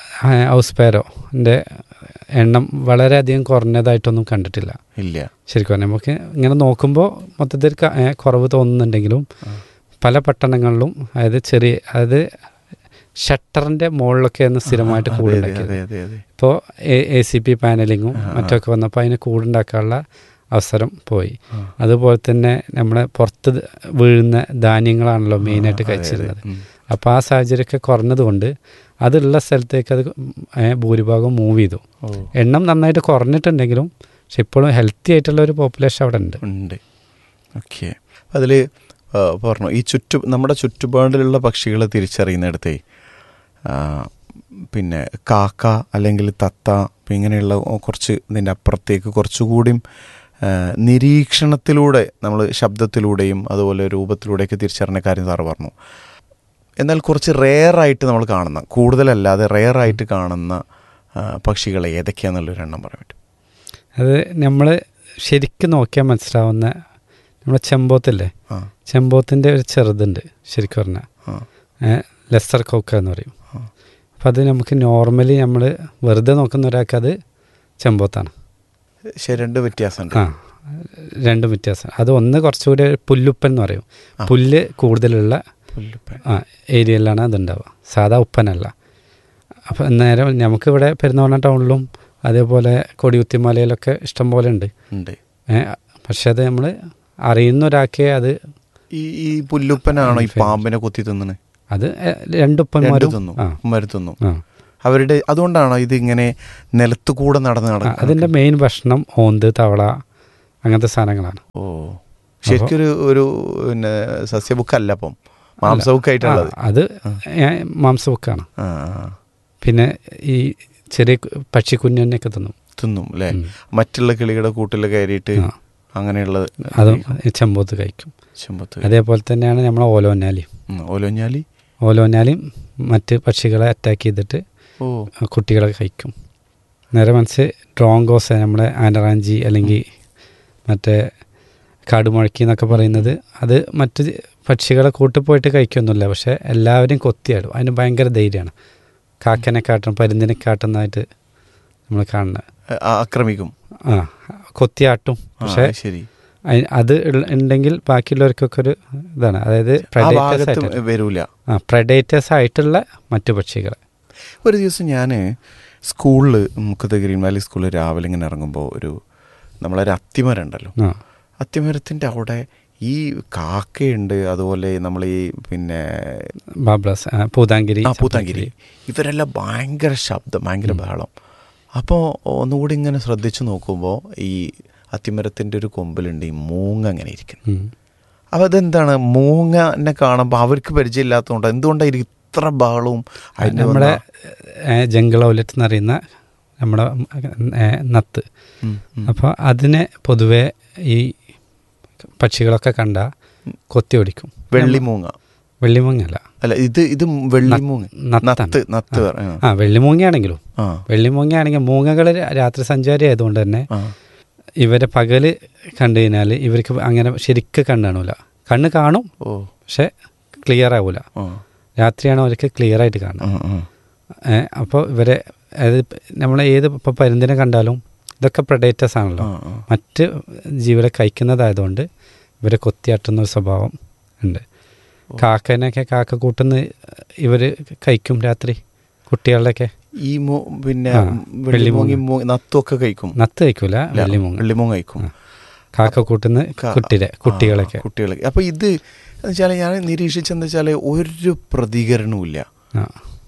ഹൗസ് പാരോൻ്റെ എണ്ണം വളരെയധികം കുറഞ്ഞതായിട്ടൊന്നും കണ്ടിട്ടില്ല
ഇല്ല
ശരിക്കും പറഞ്ഞാൽ നമുക്ക് ഇങ്ങനെ നോക്കുമ്പോൾ മൊത്തത്തിൽ ക- ഏ, കുറവ് തോന്നുന്നുണ്ടെങ്കിലും പല പട്ടണങ്ങളിലും അതായത് ചെറിയ അതായത് ഷട്ടറിൻ്റെ മുകളിലൊക്കെയാണ് സ്ഥിരമായിട്ട്
അതെ, അതെ,
കൂടുണ്ടാക്കിയത്
അതെ അതെ അതെ
ഇപ്പോൾ എ സി പി പാനലിങ്ങും മറ്റൊക്കെ വന്നപ്പോൾ അതിന് കൂടുണ്ടാക്കാനുള്ള അവസരം പോയി അതുപോലെ തന്നെ നമ്മുടെ പുറത്ത് ത് വീഴുന്ന ധാന്യങ്ങളാണല്ലോ മെയിനായിട്ട് കഴിച്ചിരുന്നത്
ഉം.
അപ്പോൾ ആ സാഹചര്യമൊക്കെ കുറഞ്ഞതുകൊണ്ട് അതുള്ള സ്ഥലത്തേക്ക് അത് ഏ, ഭൂരിഭാഗം മൂവ് ചെയ്തു
ഓ
എണ്ണം നന്നായിട്ട് കുറഞ്ഞിട്ടുണ്ടെങ്കിലും പക്ഷെ ഇപ്പോഴും ഹെൽത്തി ആയിട്ടുള്ള ഒരു പോപ്പുലേഷൻ അവിടെ ഉണ്ട്
ഉണ്ട് ഓക്കെ അതിൽ പറഞ്ഞു ഈ ചുറ്റു നമ്മുടെ ചുറ്റുപാടിലുള്ള പക്ഷികളെ തിരിച്ചറിയുന്നിടത്തേ ആ, പിന്നെ കാക്ക അല്ലെങ്കിൽ തത്ത ഇപ്പം ഇങ്ങനെയുള്ള കുറച്ച് ഇതിൻ്റെ അപ്പുറത്തേക്ക് കുറച്ചുകൂടിയും ആ, നിരീക്ഷണത്തിലൂടെ നമ്മൾ ശബ്ദത്തിലൂടെയും അതുപോലെ രൂപത്തിലൂടെയൊക്കെ തിരിച്ചറിഞ്ഞ കാര്യം സാറ് പറഞ്ഞു എന്നാൽ കുറച്ച് റെയറായിട്ട് നമ്മൾ കാണുന്ന കൂടുതലല്ലാതെ റെയറായിട്ട് കാണുന്ന ആ, പക്ഷികളെ ഏതൊക്കെയാണെന്നുള്ളൊരു എണ്ണം പറയാൻ പറ്റും
അത് നമ്മൾ ശരിക്കും നോക്കിയാൽ മനസ്സിലാവുന്ന നമ്മുടെ ചെമ്പോത്തില്ലേ
ആ
ചെമ്പോത്തിൻ്റെ ഒരു ചെറുതുണ്ട് ശരിക്കും പറഞ്ഞാൽ
ആ
ലെസ്റ്റർ കോക്ക എന്ന് പറയും അപ്പം അത് നമുക്ക് നോർമലി നമ്മൾ വെറുതെ നോക്കുന്ന ഒരാൾക്ക് അത് ചെമ്പോത്താണ്
ശരി രണ്ട് വ്യത്യാസമുണ്ട്
ആ രണ്ടും വ്യത്യാസം അത് ഒന്ന് കുറച്ചുകൂടി പുല്ലുപ്പൻ എന്ന് പറയും പുല്ല് കൂടുതലുള്ള
പുല്ലുപ്പൻ.
ആ ഏരിയയിലാണ് അതുണ്ടാവുക സാധാ ഉപ്പനല്ല അപ്പം നേരെ നമുക്കിവിടെ പെരുന്നോണ ടൗണിലും അതേപോലെ കൊടിയുത്തിമലയിലൊക്കെ ഇഷ്ടം പോലെ ഉണ്ട്
ഉണ്ട്
ഏ, പക്ഷെ അത് നമ്മൾ അറിയുന്ന ഒരാൾക്കേ അത്
ഈ ഈ പുല്ലുപ്പനാണോ ഈ പാമ്പിനെ കുത്തി തിന്നണ്
അത് എ, രണ്ടുപ്പന്മാരും
തിന്നു
ആ
ഉമ്മര് തിന്നു
ആ
അവരുടെ അതുകൊണ്ടാണോ ഇത് ഇങ്ങനെ നിലത്ത് കൂടെ നടന്ന്
ആ,
നടക്കുന്നത്
അതിൻ്റെ മെയിൻ ഭക്ഷണം ഓന്ത് തവള അങ്ങനത്തെ സാധനങ്ങളാണ്
ഓ ശരിക്കും ഒരു ഒരു പിന്നെ സസ്യബുക്കല്ല അപ്പം മാംസബുക്കായിട്ടുള്ളത്
ആ, അത് ഏ, മാംസബുക്കാണ്
ആ ആ.
പിന്നെ ഈ ചെറിയ കു- പക്ഷിക്കുഞ്ഞിനെയൊക്കെ തിന്നും
തിന്നും അല്ലേ
ഉം.
മറ്റുള്ള കിളികളുടെ കൂട്ടിൽ കയറിയിട്ട്
ആ.
അങ്ങനെയുള്ള
അതും ഈ ചെമ്പോത്ത് കഴിക്കും
ചെമ്പത്ത്
അതേപോലെ തന്നെയാണ് നമ്മളെ ഓലോനാലി
ഉം, ഓലോഞ്ഞാലി
ഓലോനാലിയും മറ്റ് പക്ഷികളെ അറ്റാക്ക് ചെയ്തിട്ട്
ഓ
കുട്ടികളെ കഴിക്കും നേരെ മനസ്സ് ഡ്രോങ്കോസ് നമ്മുടെ ആനറാഞ്ചി അല്ലെങ്കിൽ മറ്റേ കാടുമുഴക്കി എന്നൊക്കെ പറയുന്നത് അത് മറ്റ് പക്ഷികളെ കൂട്ടിൽ പോയിട്ട് കഴിക്കൊന്നുമില്ല പക്ഷെ എല്ലാവരും കൊത്തിയാടും അതിന് ഭയങ്കര ധൈര്യമാണ് കാക്കനെ കാട്ടും പരുന്തിനെ കാട്ടുന്നതായിട്ട് നമ്മൾ കാണുന്നത്
ആ, ആക്രമിക്കും
ആ കൊത്തിയാട്ടും
ആ,
പക്ഷെ
ശരി
അയി- അത് ഉള്ള- ഉണ്ടെങ്കിൽ ബാക്കിയുള്ളവർക്കൊക്കെ ഒരു ഇതാണ് അതായത്
ആ
predators
ഭാഗത്ത്
ആയിട്ട്
വരൂല
ആ പ്രഡേറ്റേഴ്സ് ആയിട്ടുള്ള മറ്റു പക്ഷികളെ
ഒരു ദിവസം ഞാൻ സ്കൂളിൽ മുക്കത്ത് ഗ്രീൻ വാലി സ്കൂളിൽ രാവിലെ ഇങ്ങനെ ഇറങ്ങുമ്പോൾ ഒരു നമ്മളൊരു അത്തിമരം ഉണ്ടല്ലോ
ആ
അത്തിമരത്തിൻ്റെ അവിടെ ഈ കാക്കയുണ്ട് അതുപോലെ നമ്മൾ ഈ പിന്നെ
ബാബ്ലസ് ആ, പൂതാങ്കിരി
ആ പൂത്താങ്കിരി ഇവരെല്ലാം ഭയങ്കര ശബ്ദം ഭയങ്കര ബഹളം അപ്പോൾ ഒന്നുകൂടി ഇങ്ങനെ ശ്രദ്ധിച്ചു നോക്കുമ്പോൾ ഈ അത്തിമരത്തിൻ്റെ ഒരു കൊമ്പിലുണ്ട് ഈ മൂങ്ങ അങ്ങനെ ഇരിക്കുന്നത്
ഉം.
അപ്പോൾ അതെന്താണ് മൂങ്ങനെ കാണുമ്പോൾ അവർക്ക് പരിചയമില്ലാത്തതുകൊണ്ട് എന്തുകൊണ്ടായിരിക്കും ഇത്ര ബഹളവും അതിൻ്റെ
നമ്മുടെ ജംഗിൾ ഔലറ്റ് എന്ന് പറയുന്ന നമ്മുടെ ഏ, നത്ത്
ഉം, ഉം.
അപ്പോൾ അതിനെ പൊതുവെ ഈ പക്ഷികളൊക്കെ കണ്ട കൊത്തി ഓടിക്കും
വെള്ളിമൂങ്ങ
വെള്ളിമൂങ്ങല്ല
അല്ല ഇത് ഇത് വെള്ളിമൂങ്ങ
നത്താണ്.
നത്ത് നത്ത് പറ- ആ.
ആ വെള്ളിമൂങ്ങയാണെങ്കിലും
ആ
വെള്ളിമൂങ്ങയാണെങ്കിൽ മൂങ്ങകൾ രാത്രി സഞ്ചാരി ആയതുകൊണ്ട് തന്നെ
ആ
ഇവരെ പകല് കണ്ടു കഴിഞ്ഞാൽ ഇവർക്ക് അങ്ങനെ ശരിക്കും കണ്ണ് കാണൂല കണ്ണ് കാണും
ഓ
പക്ഷെ ക്ലിയർ ആവൂല
ആ
രാത്രിയാണ് അവർക്ക് ക്ലിയർ ആയിട്ട് കാണുക
ആ, ആ.
അപ്പോൾ ഇവരെ അതായത് നമ്മൾ ഏത് ഇപ്പോൾ പരുന്തിനെ കണ്ടാലും ഇതൊക്കെ പ്രഡേറ്റേഴ്സ് ആണല്ലോ
ആ, ആ.
മറ്റ് ജീവികളെ കഴിക്കുന്നതായതുകൊണ്ട് ഇവരെ കൊത്തിയാട്ടുന്ന ഒരു സ്വഭാവം ഉണ്ട് കാക്കനെയൊക്കെ കാക്ക കൂട്ടുന്ന ഇവർ കഴിക്കും രാത്രി കുട്ടികളുടെയൊക്കെ
ഈ മൂ- പിന്നെ
ആ,
വെള്ളിമൂങ്ങി മൂ- നത്തുമൊക്കെ കഴിക്കും
നത്ത് കഴിക്കൂല
ഇല്ല,
വെള്ളിമൂങ്ങ
വെള്ളിമൂങ്ങ കഴിക്കും
കാക്ക കൂട്ടുന്ന
ക-
കുട്ടിയുടെ
ആ,
കുട്ടികളൊക്കെ
കുട്ടികളൊക്കെ അപ്പോൾ ഇത് വെച്ചാൽ ഞാൻ നിരീക്ഷിച്ചെന്ന് വെച്ചാൽ ഒരു പ്രതികരണവും ഇല്ല
ആ.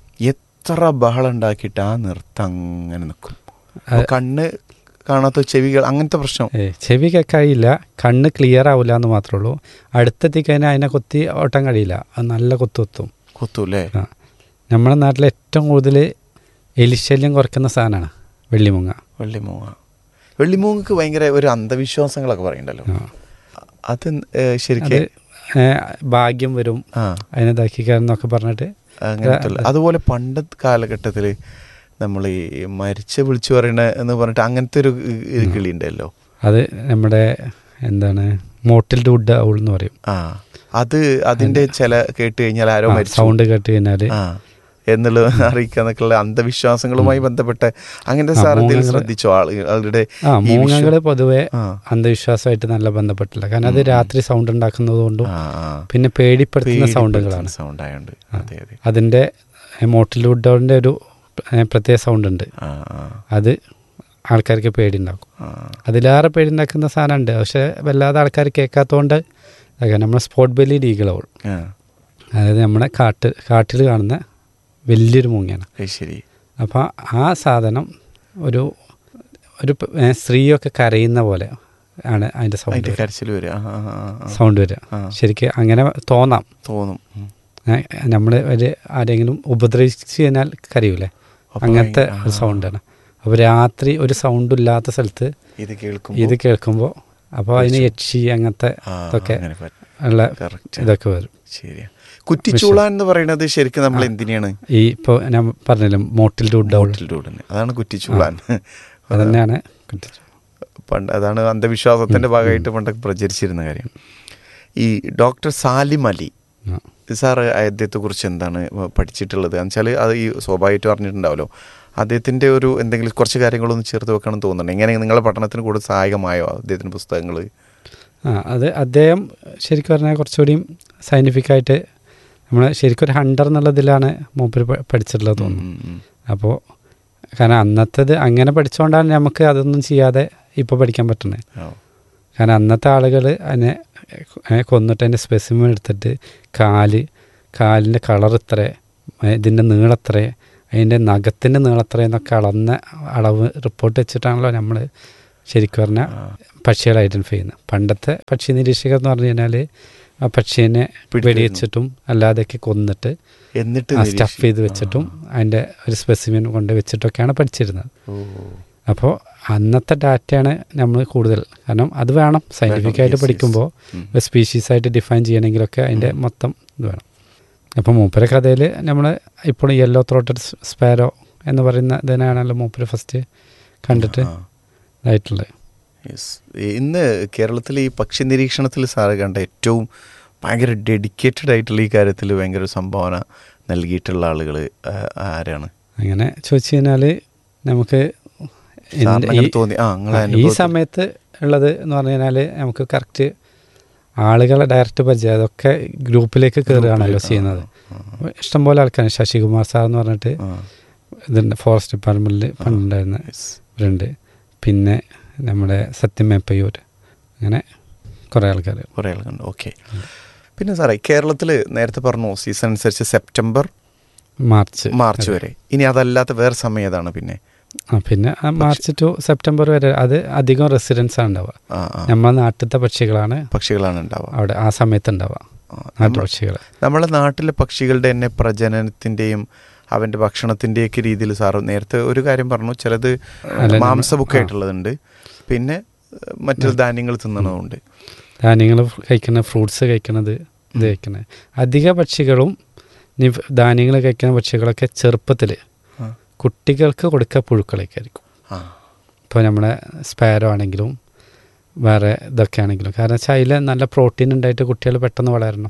എത്ര ബഹളം ഉണ്ടാക്കിയിട്ട് ആ നൃത്തം അങ്ങനെ നിൽക്കും അപ്പൊ കണ്ണ് കാണാത്ത ചെവികൾ അങ്ങനത്തെ പ്രശ്നം
ഏ ചെവി കേൾക്കായില്ല കണ്ണ് ക്ലിയർ ആവില്ല എന്ന് മാത്രമേ ഉള്ളൂ അടുത്തെത്തി കഴിഞ്ഞാൽ അതിനെ കൊത്തി ഓട്ടാൻ കഴിയില്ല അത് നല്ല കൊത്തു കൊത്തും
കൊത്തു അല്ലേ
ആ നമ്മുടെ നാട്ടിൽ ഏറ്റവും കൂടുതൽ എലിശല്യം കുറയ്ക്കുന്ന സാധനമാണ് വെള്ളിമുങ്ങ
വെള്ളിമൂങ്ങ വെള്ളിമൂങ്ങക്ക് ഭയങ്കര ഒരു അന്ധവിശ്വാസങ്ങളൊക്കെ പറയണ്ടല്ലോ
ആ.
അത് ഏ, ശരിക്കും
അത് ഏ, ഭാഗ്യം വരും
ആ
അതിനിതാക്കിക്കാരെന്നൊക്കെ പറഞ്ഞിട്ട്
അങ്ങനത്തെ ഉള്ള- അതുപോലെ പണ്ടത്തെ കാലഘട്ടത്തിൽ നമ്മൾ ഈ മരിച്ച വിളിച്ചു പറയണ എന്ന് പറഞ്ഞിട്ട് അങ്ങനത്തെ ഒരു ഒരു കിളി ഉണ്ടല്ലോ
അത് നമ്മുടെ എന്താണ് മോട്ടിൽ വുഡ് ഔൾ എന്ന് പറയും
ആ അത് അതിന്റെ ചില കേട്ട് കഴിഞ്ഞാൽ ആരോ മരിച്ചു
സൗണ്ട് കേട്ട് കഴിഞ്ഞാൽ
ആ എന്നുള്ളത് അറിയിക്കാന്നൊക്കെയുള്ള അന്ധവിശ്വാസങ്ങളുമായി ബന്ധപ്പെട്ട അങ്ങനത്തെ സാർ എന്തെങ്കിലും
മൂങ്ങകള്-
ശ്രദ്ധിച്ചോ ആള്- ആളുടെ
ആ
ഈ വിശ്വ-
മൂങ്ങകൾ പൊതുവെ
ആ.
അന്ധവിശ്വാസമായിട്ട് നല്ല ബന്ധപ്പെട്ടില്ല കാരണം അത് രാത്രി സൗണ്ട് ഉണ്ടാക്കുന്നത് കൊണ്ടും
ആ, ആ.
പിന്നെ പേടിപ്പെടുത്തുന്ന
പേടിപ്പെടുത്തുന്ന
സൗണ്ടുകളാണ്
സൗണ്ട് ആയതുകൊണ്ട് അതെ അതെ
അതിൻ്റെ മോട്ടിൽ വുഡോളിൻ്റെ ഒരു ഏ, പ്രത്യേക സൗണ്ട് ഉണ്ട്
ആ ആ
അത് ആൾക്കാർക്ക് പേടിയുണ്ടാക്കും
ആ
അതിലേറെ പേടിയുണ്ടാക്കുന്ന സാധനമുണ്ട് പക്ഷെ വല്ലാതെ ആൾക്കാർ കേൾക്കാത്തതുകൊണ്ട് നമ്മൾ സ്പോട്ട് ബെല്ലി ഈഗിളോൾ
ആ
അതായത് നമ്മുടെ കാട്ട് കാട്ടിൽ കാണുന്ന വലിയൊരു മൂങ്ങയാണ്
അത് ശരി
അപ്പോൾ ആ സാധനം ഒരു ഒരു പ- ഏ, സ്ത്രീയൊക്കെ കരയുന്ന പോലെ ആണ് അതിൻ്റെ സൗണ്ട്
അതിന്റെ കരച്ചിൽ വരിക ആ, ആ, ആ, ആ.
സൗണ്ട് വരിക
ആ.
ശരിക്കും അങ്ങനെ തോന്നാം
തോന്നും ഉം.
നമ്മൾ ഒരു ആരെങ്കിലും ഉപദ്രവിച്ച് കഴിഞ്ഞാൽ കരയൂലേ
അപ്പൊ
അങ്ങനത്തെ
ഭയങ്കര-
ഒരു സൗണ്ടാണ് അപ്പോൾ രാത്രി ഒരു സൗണ്ട് ഇല്ലാത്ത സ്ഥലത്ത്
ഇത് കേൾക്കും
ഇത് കേൾക്കുമ്പോൾ അപ്പോൾ അതിന് യക്ഷി അങ്ങനത്തെ ഇതൊക്കെ ഉള്ള
കറക്റ്റ്
ഇതൊക്കെ വരും
ശരിയാ കുറ്റിച്ചൂളാൻ എന്ന് പറയുന്നത് ശരിക്കും നമ്മൾ എന്തിനാണ്
ഈ ഇപ്പോൾ ഞാൻ പറഞ്ഞില്ല മോട്ടിൽ ഡൗൾ
മോട്ടിൽ ഡൂഡിന് അതാണ് കുറ്റിച്ചൂളാൻ
അത് തന്നെയാണ് കുറ്റിച്ചു
പണ്ട് അതാണ് അന്ധവിശ്വാസത്തിന്റെ ഭാഗമായിട്ട് പണ്ടൊക്കെ പ്രചരിച്ചിരുന്ന കാര്യം ഈ ഡോക്ടർ സാലിം അലി
ആ.
സാർ അദ്ദേഹത്തെ കുറിച്ച് എന്താണ് പഠിച്ചിട്ടുള്ളത് എന്ന് വെച്ചാൽ അത് ഈ സ്വാഭാവികമായിട്ടും അറിഞ്ഞിട്ടുണ്ടാവല്ലോ അദ്ദേഹത്തിന്റെ ഒരു എന്തെങ്കിലും കുറച്ച് കാര്യങ്ങളൊന്ന് ചേർത്ത് വെക്കണം എന്ന് തോന്നുന്നുണ്ട് എങ്ങനെ നിങ്ങളുടെ പഠനത്തിന് കൂടുതൽ സഹായകമായോ അദ്ദേഹത്തിന്റെ പുസ്തകങ്ങൾ
ആ അത് അദ്ദേഹം ശരിക്കും പറഞ്ഞാൽ കുറച്ചുകൂടിയും സയൻറ്റിഫിക്കായിട്ട് നമ്മൾ ശരിക്കും ഒരു ഹണ്ടർ എന്നുള്ളതിലാണ് മൂപ്പര് പ- പഠിച്ചിട്ടുള്ളത് തോന്നുന്നു അപ്പോൾ കാരണം അന്നത്തേത് അങ്ങനെ പഠിച്ചുകൊണ്ടാണ് നമുക്ക് അതൊന്നും ചെയ്യാതെ ഇപ്പോൾ പഠിക്കാൻ പറ്റുന്നത് കാരണം അന്നത്തെ ആളുകൾ അതിനെ ഏ, കൊന്നിട്ട് അതിൻ്റെ സ്പെസിമൻ എടുത്തിട്ട് കാല് കാലിൻ്റെ കളർ ഇത്ര ഇതിൻ്റെ നീളത്ര അതിൻ്റെ നഖത്തിൻ്റെ നീളത്ര എന്നൊക്കെ അളന്ന അളവ് റിപ്പോർട്ട് വെച്ചിട്ടാണല്ലോ നമ്മൾ ശരിക്കും പറഞ്ഞാൽ പക്ഷികളെ ഐഡൻറ്റിഫൈ ചെയ്യുന്നത് പണ്ടത്തെ പക്ഷി നിരീക്ഷകർ എന്ന് പറഞ്ഞു കഴിഞ്ഞാൽ ആ പക്ഷീനെ
പിടിച്ചിരുന്നു.
വെടിവെച്ചിട്ടും അല്ലാതെയൊക്കെ കൊന്നിട്ട്
എന്നിട്ട്
സ്റ്റഫ്
നിരീക്ഷി-
ചെയ്ത് വെച്ചിട്ടും അതിൻ്റെ ഒരു സ്പെസിമിൻ കൊണ്ട് വെച്ചിട്ടൊക്കെയാണ് പഠിച്ചിരുന്നത്
ഓ.
അപ്പോൾ അന്നത്തെ ഡാറ്റയാണ് നമ്മൾ കൂടുതൽ കാരണം അത് വേണം സയൻറ്റിഫിക് ആയിട്ട്
yes, yes.
പഠിക്കുമ്പോൾ
ഉം.
ഒരു സ്പീഷീസ് ആയിട്ട് ഡിഫൈൻ ചെയ്യണമെങ്കിലൊക്കെ അതിൻ്റെ മൊത്തം ഇത് വേണം അപ്പോൾ മൂപ്പര കഥയിൽ നമ്മൾ ഇപ്പോൾ യെല്ലോ ത്രോട്ടഡ് സ്പാരോ എന്ന് പറയുന്ന ഇതിനാണല്ലോ മൂപ്പര് ഫസ്റ്റ് കണ്ടിട്ട്
ആ.
ഇതായിട്ടുള്ളത്
Yes. ഇന്ന് കേരളത്തിലെ ഈ പക്ഷി നിരീക്ഷണത്തിൽ സാറ് കണ്ട ഏറ്റവും ഭയങ്കര ഡെഡിക്കേറ്റഡ് ആയിട്ടുള്ള ഈ കാര്യത്തിൽ ഭയങ്കര ഒരു സംഭാവന നൽകിയിട്ടുള്ള ആളുകൾ ആരാണ്
അങ്ങനെ ചോദിച്ചു കഴിഞ്ഞാൽ നമുക്ക്
സാറിന്
എൻ്റെ
അങ്ങനെ
ഈ-
തോന്നി ആ നിങ്ങളെ
ആ, ഈ
അനുഭവത്തിൽ-
സമയത്ത് ഉള്ളത് എന്ന് പറഞ്ഞു കഴിഞ്ഞാൽ നമുക്ക് കറക്റ്റ് ആളുകളെ ഡയറക്റ്റ് പരിചയം അതൊക്കെ ഗ്രൂപ്പിലേക്ക് കയറുകയാണല്ലോ ചെയ്യുന്നത് ഇഷ്ടംപോലെ ആൾക്കാർ ശശികുമാർ സാർ എന്ന് പറഞ്ഞിട്ട്
ആ.
ഇതുണ്ട് ഫോറസ്റ്റ് ഡിപ്പാർട്ട്മെൻറ്റിൽ പണ്ടുണ്ടായിരുന്ന
Yes.
ഇവരുണ്ട് പിന്നെ നമ്മുടെ സത്യമേപ്പയ്യൂർ അങ്ങനെ കുറേ ആൾക്കാർ
കുറേ ആളുകളുണ്ട് ഓക്കെ പിന്നെ സാറേ കേരളത്തിൽ നേരത്തെ പറഞ്ഞു സീസൺ അനുസരിച്ച് സെപ്റ്റംബർ
മാർച്ച്
മാർച്ച് വരെ ഇനി അതല്ലാത്ത വേറെ സമയം ഏതാണ് പിന്നെ
ആ പിന്നെ ആ മാർച്ച് ടു സെപ്റ്റംബർ വരെ അത് അധികം റെസിഡൻസ് ആണ് ഉണ്ടാവുക
ആ ആ
നമ്മളെ നാട്ടിലത്തെ പക്ഷികളാണ്
പക്ഷികളാണ് ഉണ്ടാവുക
അവിടെ ആ സമയത്ത് ഉണ്ടാവുക
ആ,
നാട്ടു
നമ്മ-
പക്ഷികൾ
നമ്മളെ നാട്ടിലെ പക്ഷികളുടെ തന്നെ പ്രജനനത്തിന്റെയും അവന്റെ ഭക്ഷണത്തിന്റെയൊക്കെ രീതിയിൽ സാറ് നേരത്തെ ഒരു കാര്യം പറഞ്ഞു ചിലത്
അല്ല,
മാംസബുക്ക്
ആ.
ആയിട്ടുള്ളതുണ്ട് പിന്നെ ഏഹ്, മറ്റു ധാന്യങ്ങൾ തിന്നണതുണ്ട്
ധാന്യങ്ങൾ കഴിക്കുന്ന ഫ്രൂട്ട്സ് കഴിക്കുന്നത് ഇത് കഴിക്കുന്നത് അധിക പക്ഷികളും ഇനി ധാന്യങ്ങൾ കഴിക്കുന്ന പക്ഷികളൊക്കെ ചെറുപ്പത്തിൽ
ആ.
കുട്ടികൾക്ക് കൊടുക്കുക പുഴുക്കളൊക്കെ ആയിരിക്കും
ആ
ഇപ്പോൾ നമ്മുടെ സ്പാരോ ആണെങ്കിലും വേറെ ഇതൊക്കെ ആണെങ്കിലും കാരണം വെച്ചാൽ അതിൽ നല്ല പ്രോട്ടീൻ ഉണ്ടായിട്ട് കുട്ടികൾ പെട്ടെന്ന് വളരണം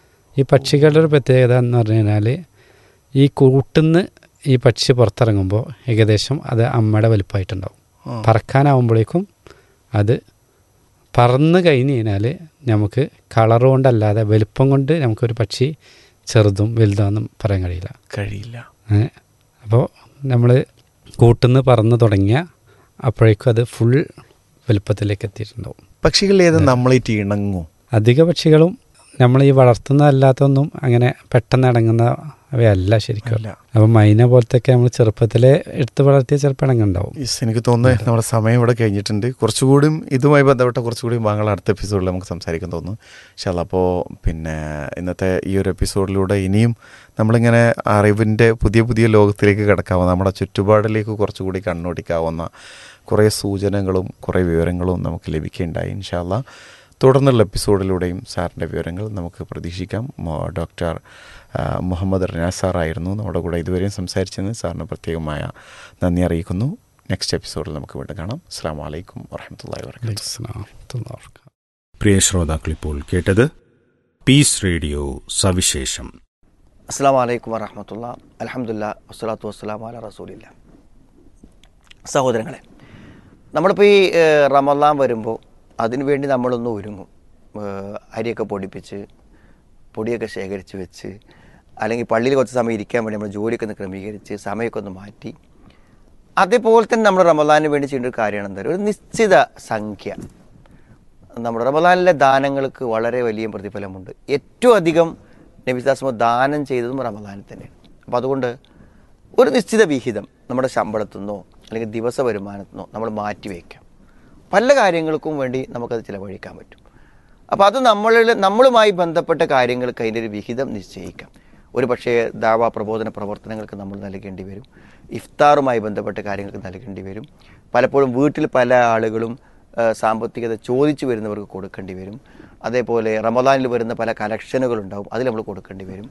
ഈ പക്ഷികളുടെ ഒരു പ്രത്യേകത എന്ന് പറഞ്ഞു കഴിഞ്ഞാൽ ഈ കൂട്ടുന്ന് ഈ പക്ഷി പുറത്തിറങ്ങുമ്പോൾ ഏകദേശം അത് അമ്മയുടെ വലുപ്പമായിട്ടുണ്ടാവും
ആ.
പറക്കാനാവുമ്പോഴേക്കും അത് പറന്ന് കഴിഞ്ഞ് കഴിഞ്ഞാൽ നമുക്ക് കളർ കൊണ്ടല്ലാതെ വലുപ്പം കൊണ്ട് നമുക്കൊരു പക്ഷി ചെറുതും വലുതാണെന്നും പറയാൻ കഴിയില്ല
കഴിയില്ല
അപ്പോൾ നമ്മൾ കൂട്ടുന്ന് പറന്ന് തുടങ്ങിയ അപ്പോഴേക്കും അത് ഫുൾ വലുപ്പത്തിലേക്ക് എത്തിയിട്ടുണ്ടാവും
പക്ഷികളിൽ ഏത് നമ്മളേറ്റ് ഇണങ്ങും
അധിക പക്ഷികളും നമ്മൾ ഈ വളർത്തുന്നതല്ലാത്തൊന്നും അങ്ങനെ പെട്ടെന്ന് ഇണങ്ങുന്ന അവയല്ല ശരിക്കും
അല്ല.
അപ്പം മൈന പോലത്തെയൊക്കെ നമ്മൾ ചെറുപ്പത്തിലെ എടുത്ത് വളർത്തിയ ചിലപ്പോൾ ഇണങ്ങുണ്ടാവും
യെസ് എനിക്ക് തോന്നുന്നത് നമ്മുടെ സമയം ഇവിടെ കഴിഞ്ഞിട്ടുണ്ട് കുറച്ചുകൂടിയും ഇതുമായി ബന്ധപ്പെട്ട കുറച്ചുകൂടി ഭാഗങ്ങൾ അടുത്ത എപ്പിസോഡിൽ നമുക്ക് സംസാരിക്കാൻ തോന്നുന്നു പക്ഷേ അപ്പോൾ പിന്നെ ഇന്നത്തെ ഈ ഒരു എപ്പിസോഡിലൂടെ ഇനിയും നമ്മളിങ്ങനെ അറിവിൻ്റെ പുതിയ പുതിയ ലോകത്തിലേക്ക് കിടക്കാവുന്ന നമ്മുടെ ചുറ്റുപാടിലേക്ക് കുറച്ചുകൂടി കണ്ണോടിക്കാവുന്ന കുറേ സൂചനകളും കുറേ വിവരങ്ങളും നമുക്ക് ലഭിക്കുകയുണ്ടായി ഇൻഷാല്ല തുടർന്നുള്ള എപ്പിസോഡിലൂടെയും സാറിൻ്റെ വിവരങ്ങൾ നമുക്ക് പ്രതീക്ഷിക്കാം മോ- ഡോക്ടർ ആ, മുഹമ്മദ് റിനാസ് സാറായിരുന്നു നമ്മുടെ കൂടെ ഇതുവരെയും സംസാരിച്ചതിന് സാറിന് പ്രത്യേകമായ നന്ദി അറിയിക്കുന്നു നെക്സ്റ്റ് എപ്പിസോഡിൽ നമുക്ക് വീണ്ടും കാണാം അസ്സാം വലൈക്കും വാഹമത്തല്ലാ വാബർക്കാത്തു
പ്രിയ ശ്രോതാക്കളിപ്പോൾ കേട്ടത് പീസ് റേഡിയോ സവിശേഷം
അസ്സാം വലൈക്കും വറഹമത്തുള്ള അലഹമുല്ല വസ്സലാത്തു വസ്സലാം അല റസൂലില്ല സഹോദരങ്ങളെ നമ്മളിപ്പോൾ ഈ ഏഹ്, റമദാൻ വരുമ്പോൾ അതിനു വേണ്ടി നമ്മളൊന്ന് ഒരുങ്ങും ഏഹ്, അരിയൊക്കെ പൊടിപ്പിച്ച് പൊടിയൊക്കെ ശേഖരിച്ച് വെച്ച് അല്ലെങ്കിൽ പള്ളിയിൽ കുറച്ച് സമയം ഇരിക്കാൻ വേണ്ടി നമ്മൾ ജോലിയൊക്കെ ഒന്ന് ക്രമീകരിച്ച് സമയമൊക്കെ ഒന്ന് മാറ്റി അതേപോലെ തന്നെ നമ്മൾ റമദാനിന് വേണ്ടി ചെയ്യേണ്ട ഒരു കാര്യമാണ് എന്താ ഒരു നിശ്ചിത സംഖ്യ നമ്മുടെ റമദാനിലെ ദാനങ്ങൾക്ക് വളരെ വലിയ പ്രതിഫലമുണ്ട് ഏറ്റവും അധികം നബിദാസ്മ ദാനം ചെയ്തതും റമദാനിൽ തന്നെയാണ് അപ്പോൾ അതുകൊണ്ട് ഒരു നിശ്ചിത വിഹിതം നമ്മുടെ ശമ്പളത്തിൽ നിന്നോ അല്ലെങ്കിൽ ദിവസ വരുമാനത്തിൽ നിന്നോ നമ്മൾ മാറ്റി വയ്ക്കാം പല കാര്യങ്ങൾക്കും വേണ്ടി നമുക്കത് ചിലവഴിക്കാൻ പറ്റും അപ്പോൾ അത് നമ്മളിൽ നമ്മളുമായി ബന്ധപ്പെട്ട കാര്യങ്ങൾക്ക് അതിൻ്റെ ഒരു വിഹിതം നിശ്ചയിക്കാം ഒരു പക്ഷേ ദാവാ പ്രബോധന പ്രവർത്തനങ്ങൾക്ക് നമ്മൾ നൽകേണ്ടി വരും ഇഫ്താറുമായി ബന്ധപ്പെട്ട കാര്യങ്ങൾക്ക് നൽകേണ്ടി വരും പലപ്പോഴും വീട്ടിൽ പല ആളുകളും ആ, സാമ്പത്തികത ചോദിച്ചു വരുന്നവർക്ക് കൊടുക്കേണ്ടി വരും അതേപോലെ റമദാനിൽ വരുന്ന പല കലക്ഷനുകളുണ്ടാവും അതിൽ നമ്മൾ കൊടുക്കേണ്ടി വരും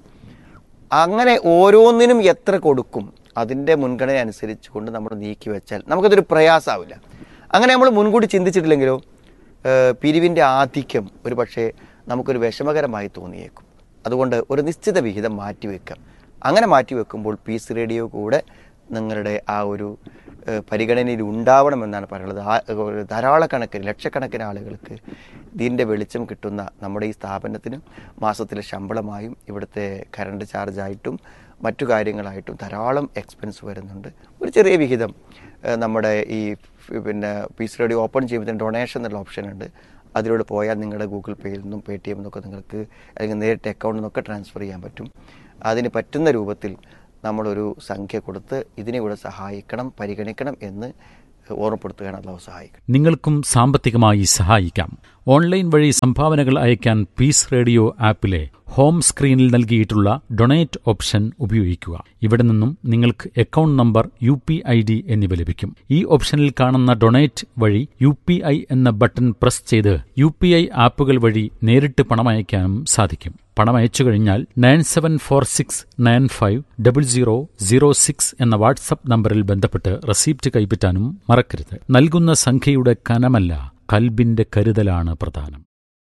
അങ്ങനെ ഓരോന്നിനും എത്ര കൊടുക്കും അതിൻ്റെ മുൻഗണന അനുസരിച്ച് കൊണ്ട് നമ്മൾ നീക്കി വെച്ചാൽ നമുക്കതൊരു പ്രയാസമാവില്ല അങ്ങനെ നമ്മൾ മുൻകൂട്ടി ചിന്തിച്ചിട്ടില്ലെങ്കിലോ ഏഹ് പിരിവിൻ്റെ ആധിക്യം ഒരു പക്ഷേ നമുക്കൊരു വിഷമകരമായി തോന്നിയേക്കും അതുകൊണ്ട് ഒരു നിശ്ചിത വിഹിതം മാറ്റി വെക്കാം അങ്ങനെ മാറ്റി വെക്കുമ്പോൾ പീസ് റേഡിയോ കൂടെ നിങ്ങളുടെ ആ ഒരു ഏഹ് പരിഗണനയിൽ ഉണ്ടാവണമെന്നാണ് പറയുന്നത് ആ ഒരു ധാരാളക്കണക്കിന് ലക്ഷക്കണക്കിന് ആളുകൾക്ക് ഇതിൻ്റെ വെളിച്ചം കിട്ടുന്ന നമ്മുടെ ഈ സ്ഥാപനത്തിന് മാസത്തിലെ ശമ്പളമായും ഇവിടുത്തെ കറണ്ട് ചാർജായിട്ടും മറ്റു കാര്യങ്ങളായിട്ടും ധാരാളം എക്സ്പെൻസ് വരുന്നുണ്ട് ഒരു ചെറിയ വിഹിതം ഏഹ് നമ്മുടെ ഈ ഫ് പിന്നെ പീസ് റേഡിയോ ഓപ്പൺ ചെയ്യുമ്പോൾ ഡൊണേഷൻ എന്നുള്ള ഓപ്ഷൻ ഉണ്ട് അതിലൂടെ പോയാൽ നിങ്ങളുടെ ഗൂഗിൾ പേയിൽ നിന്നും പേ ടി എം നിന്നൊക്കെ നിങ്ങൾക്ക് അല്ലെങ്കിൽ നേരിട്ട് അക്കൗണ്ടിൽ നിന്നൊക്കെ ട്രാൻസ്ഫർ ചെയ്യാൻ പറ്റും അതിന് പറ്റുന്ന രൂപത്തിൽ നമ്മളൊരു സംഖ്യ കൊടുത്ത് ഇതിനെ കൂടെ സഹായിക്കണം പരിഗണിക്കണം എന്ന് ഓർമ്മപ്പെടുത്തുകയാണ് അള്ളാഹു സഹായിക്കണം
നിങ്ങൾക്കും സാമ്പത്തികമായി സഹായിക്കാം ഓൺലൈൻ വഴി സംഭാവനകൾ അയക്കാൻ പീസ് റേഡിയോ ആപ്പിലെ ഹോം സ്ക്രീനിൽ നൽകിയിട്ടുള്ള ഡൊണേറ്റ് ഓപ്ഷൻ ഉപയോഗിക്കുക ഇവിടെ നിന്നും നിങ്ങൾക്ക് account number U P I D എന്നിവ ലഭിക്കും ഈ ഓപ്ഷനിൽ കാണുന്ന ഡൊണേറ്റ് വഴി യു പി ഐ എന്ന ബട്ടൺ പ്രസ് ചെയ്ത് യു പി ഐ ആപ്പുകൾ വഴി നേരിട്ട് പണം അയക്കാനും സാധിക്കും പണം അയച്ചു കഴിഞ്ഞാൽ nine seven four six nine five double zero zero six എന്ന വാട്സപ്പ് നമ്പറിൽ ബന്ധപ്പെട്ട് റെസീപ്റ്റ് കൈപ്പറ്റാനും മറക്കരുത് നൽകുന്ന സംഖ്യയുടെ കനമല്ല കൽബിന്റെ കരുതലാണ് പ്രധാനം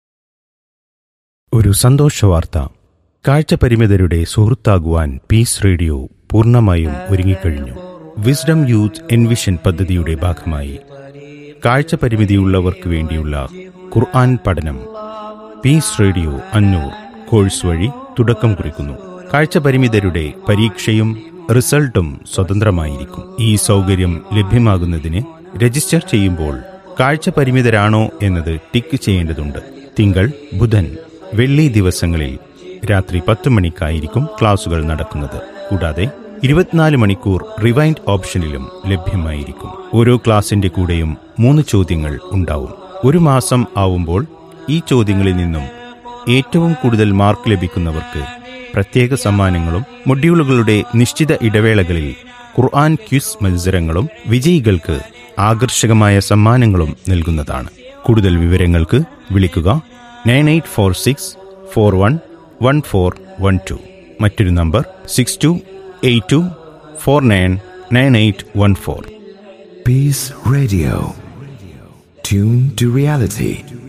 ഒരു സന്തോഷവാർത്ത കാഴ്ചപരിമിതരുടെ സുഹൃത്താകുവാൻ പീസ് റേഡിയോ പൂർണ്ണമായും ഒരുങ്ങിക്കഴിഞ്ഞു വിസ്ഡം യൂത്ത് എൻവിഷൻ പദ്ധതിയുടെ ഭാഗമായി കാഴ്ചപരിമിതിയുള്ളവർക്ക് വേണ്ടിയുള്ള ഖുർആൻ പഠനം പീസ് റേഡിയോ അന്നൂർ കോഴ്സ് വഴി തുടക്കം കുറിക്കുന്നു കാഴ്ചപരിമിതരുടെ പരീക്ഷയും റിസൾട്ടും സ്വതന്ത്രമായിരിക്കും ഈ സൗകര്യം ലഭ്യമാകുന്നതിന് രജിസ്റ്റർ ചെയ്യുമ്പോൾ കാഴ്ചപരിമിതരാണോ എന്നത് ടിക്ക് ചെയ്യേണ്ടതുണ്ട് തിങ്കൾ ബുധൻ വെള്ളി ദിവസങ്ങളിൽ രാത്രി പത്ത് മണിക്കായിരിക്കും ക്ലാസുകൾ നടക്കുന്നത് കൂടാതെ ഇരുപത്തിനാല് മണിക്കൂർ റിവൈൻഡ് ഓപ്ഷനിലും ലഭ്യമായിരിക്കും ഓരോ ക്ലാസിന്റെ കൂടെയും മൂന്ന് ചോദ്യങ്ങൾ ഉണ്ടാവും ഒരു മാസം ആവുമ്പോൾ ഈ ചോദ്യങ്ങളിൽ നിന്നും ഏറ്റവും കൂടുതൽ മാർക്ക് ലഭിക്കുന്നവർക്ക് പ്രത്യേക സമ്മാനങ്ങളും മൊഡ്യൂളുകളുടെ നിശ്ചിത ഇടവേളകളിൽ ഖുർആൻ ക്വിസ് മത്സരങ്ങളും വിജയികൾക്ക് ആകർഷകമായ സമ്മാനങ്ങളും നൽകുന്നതാണ് കൂടുതൽ വിവരങ്ങൾക്ക് വിളിക്കുക nine eight four six four one one four one two മറ്റൊരു നമ്പർ six two eight two four nine nine eight one four
Peace Radio. Tune to reality.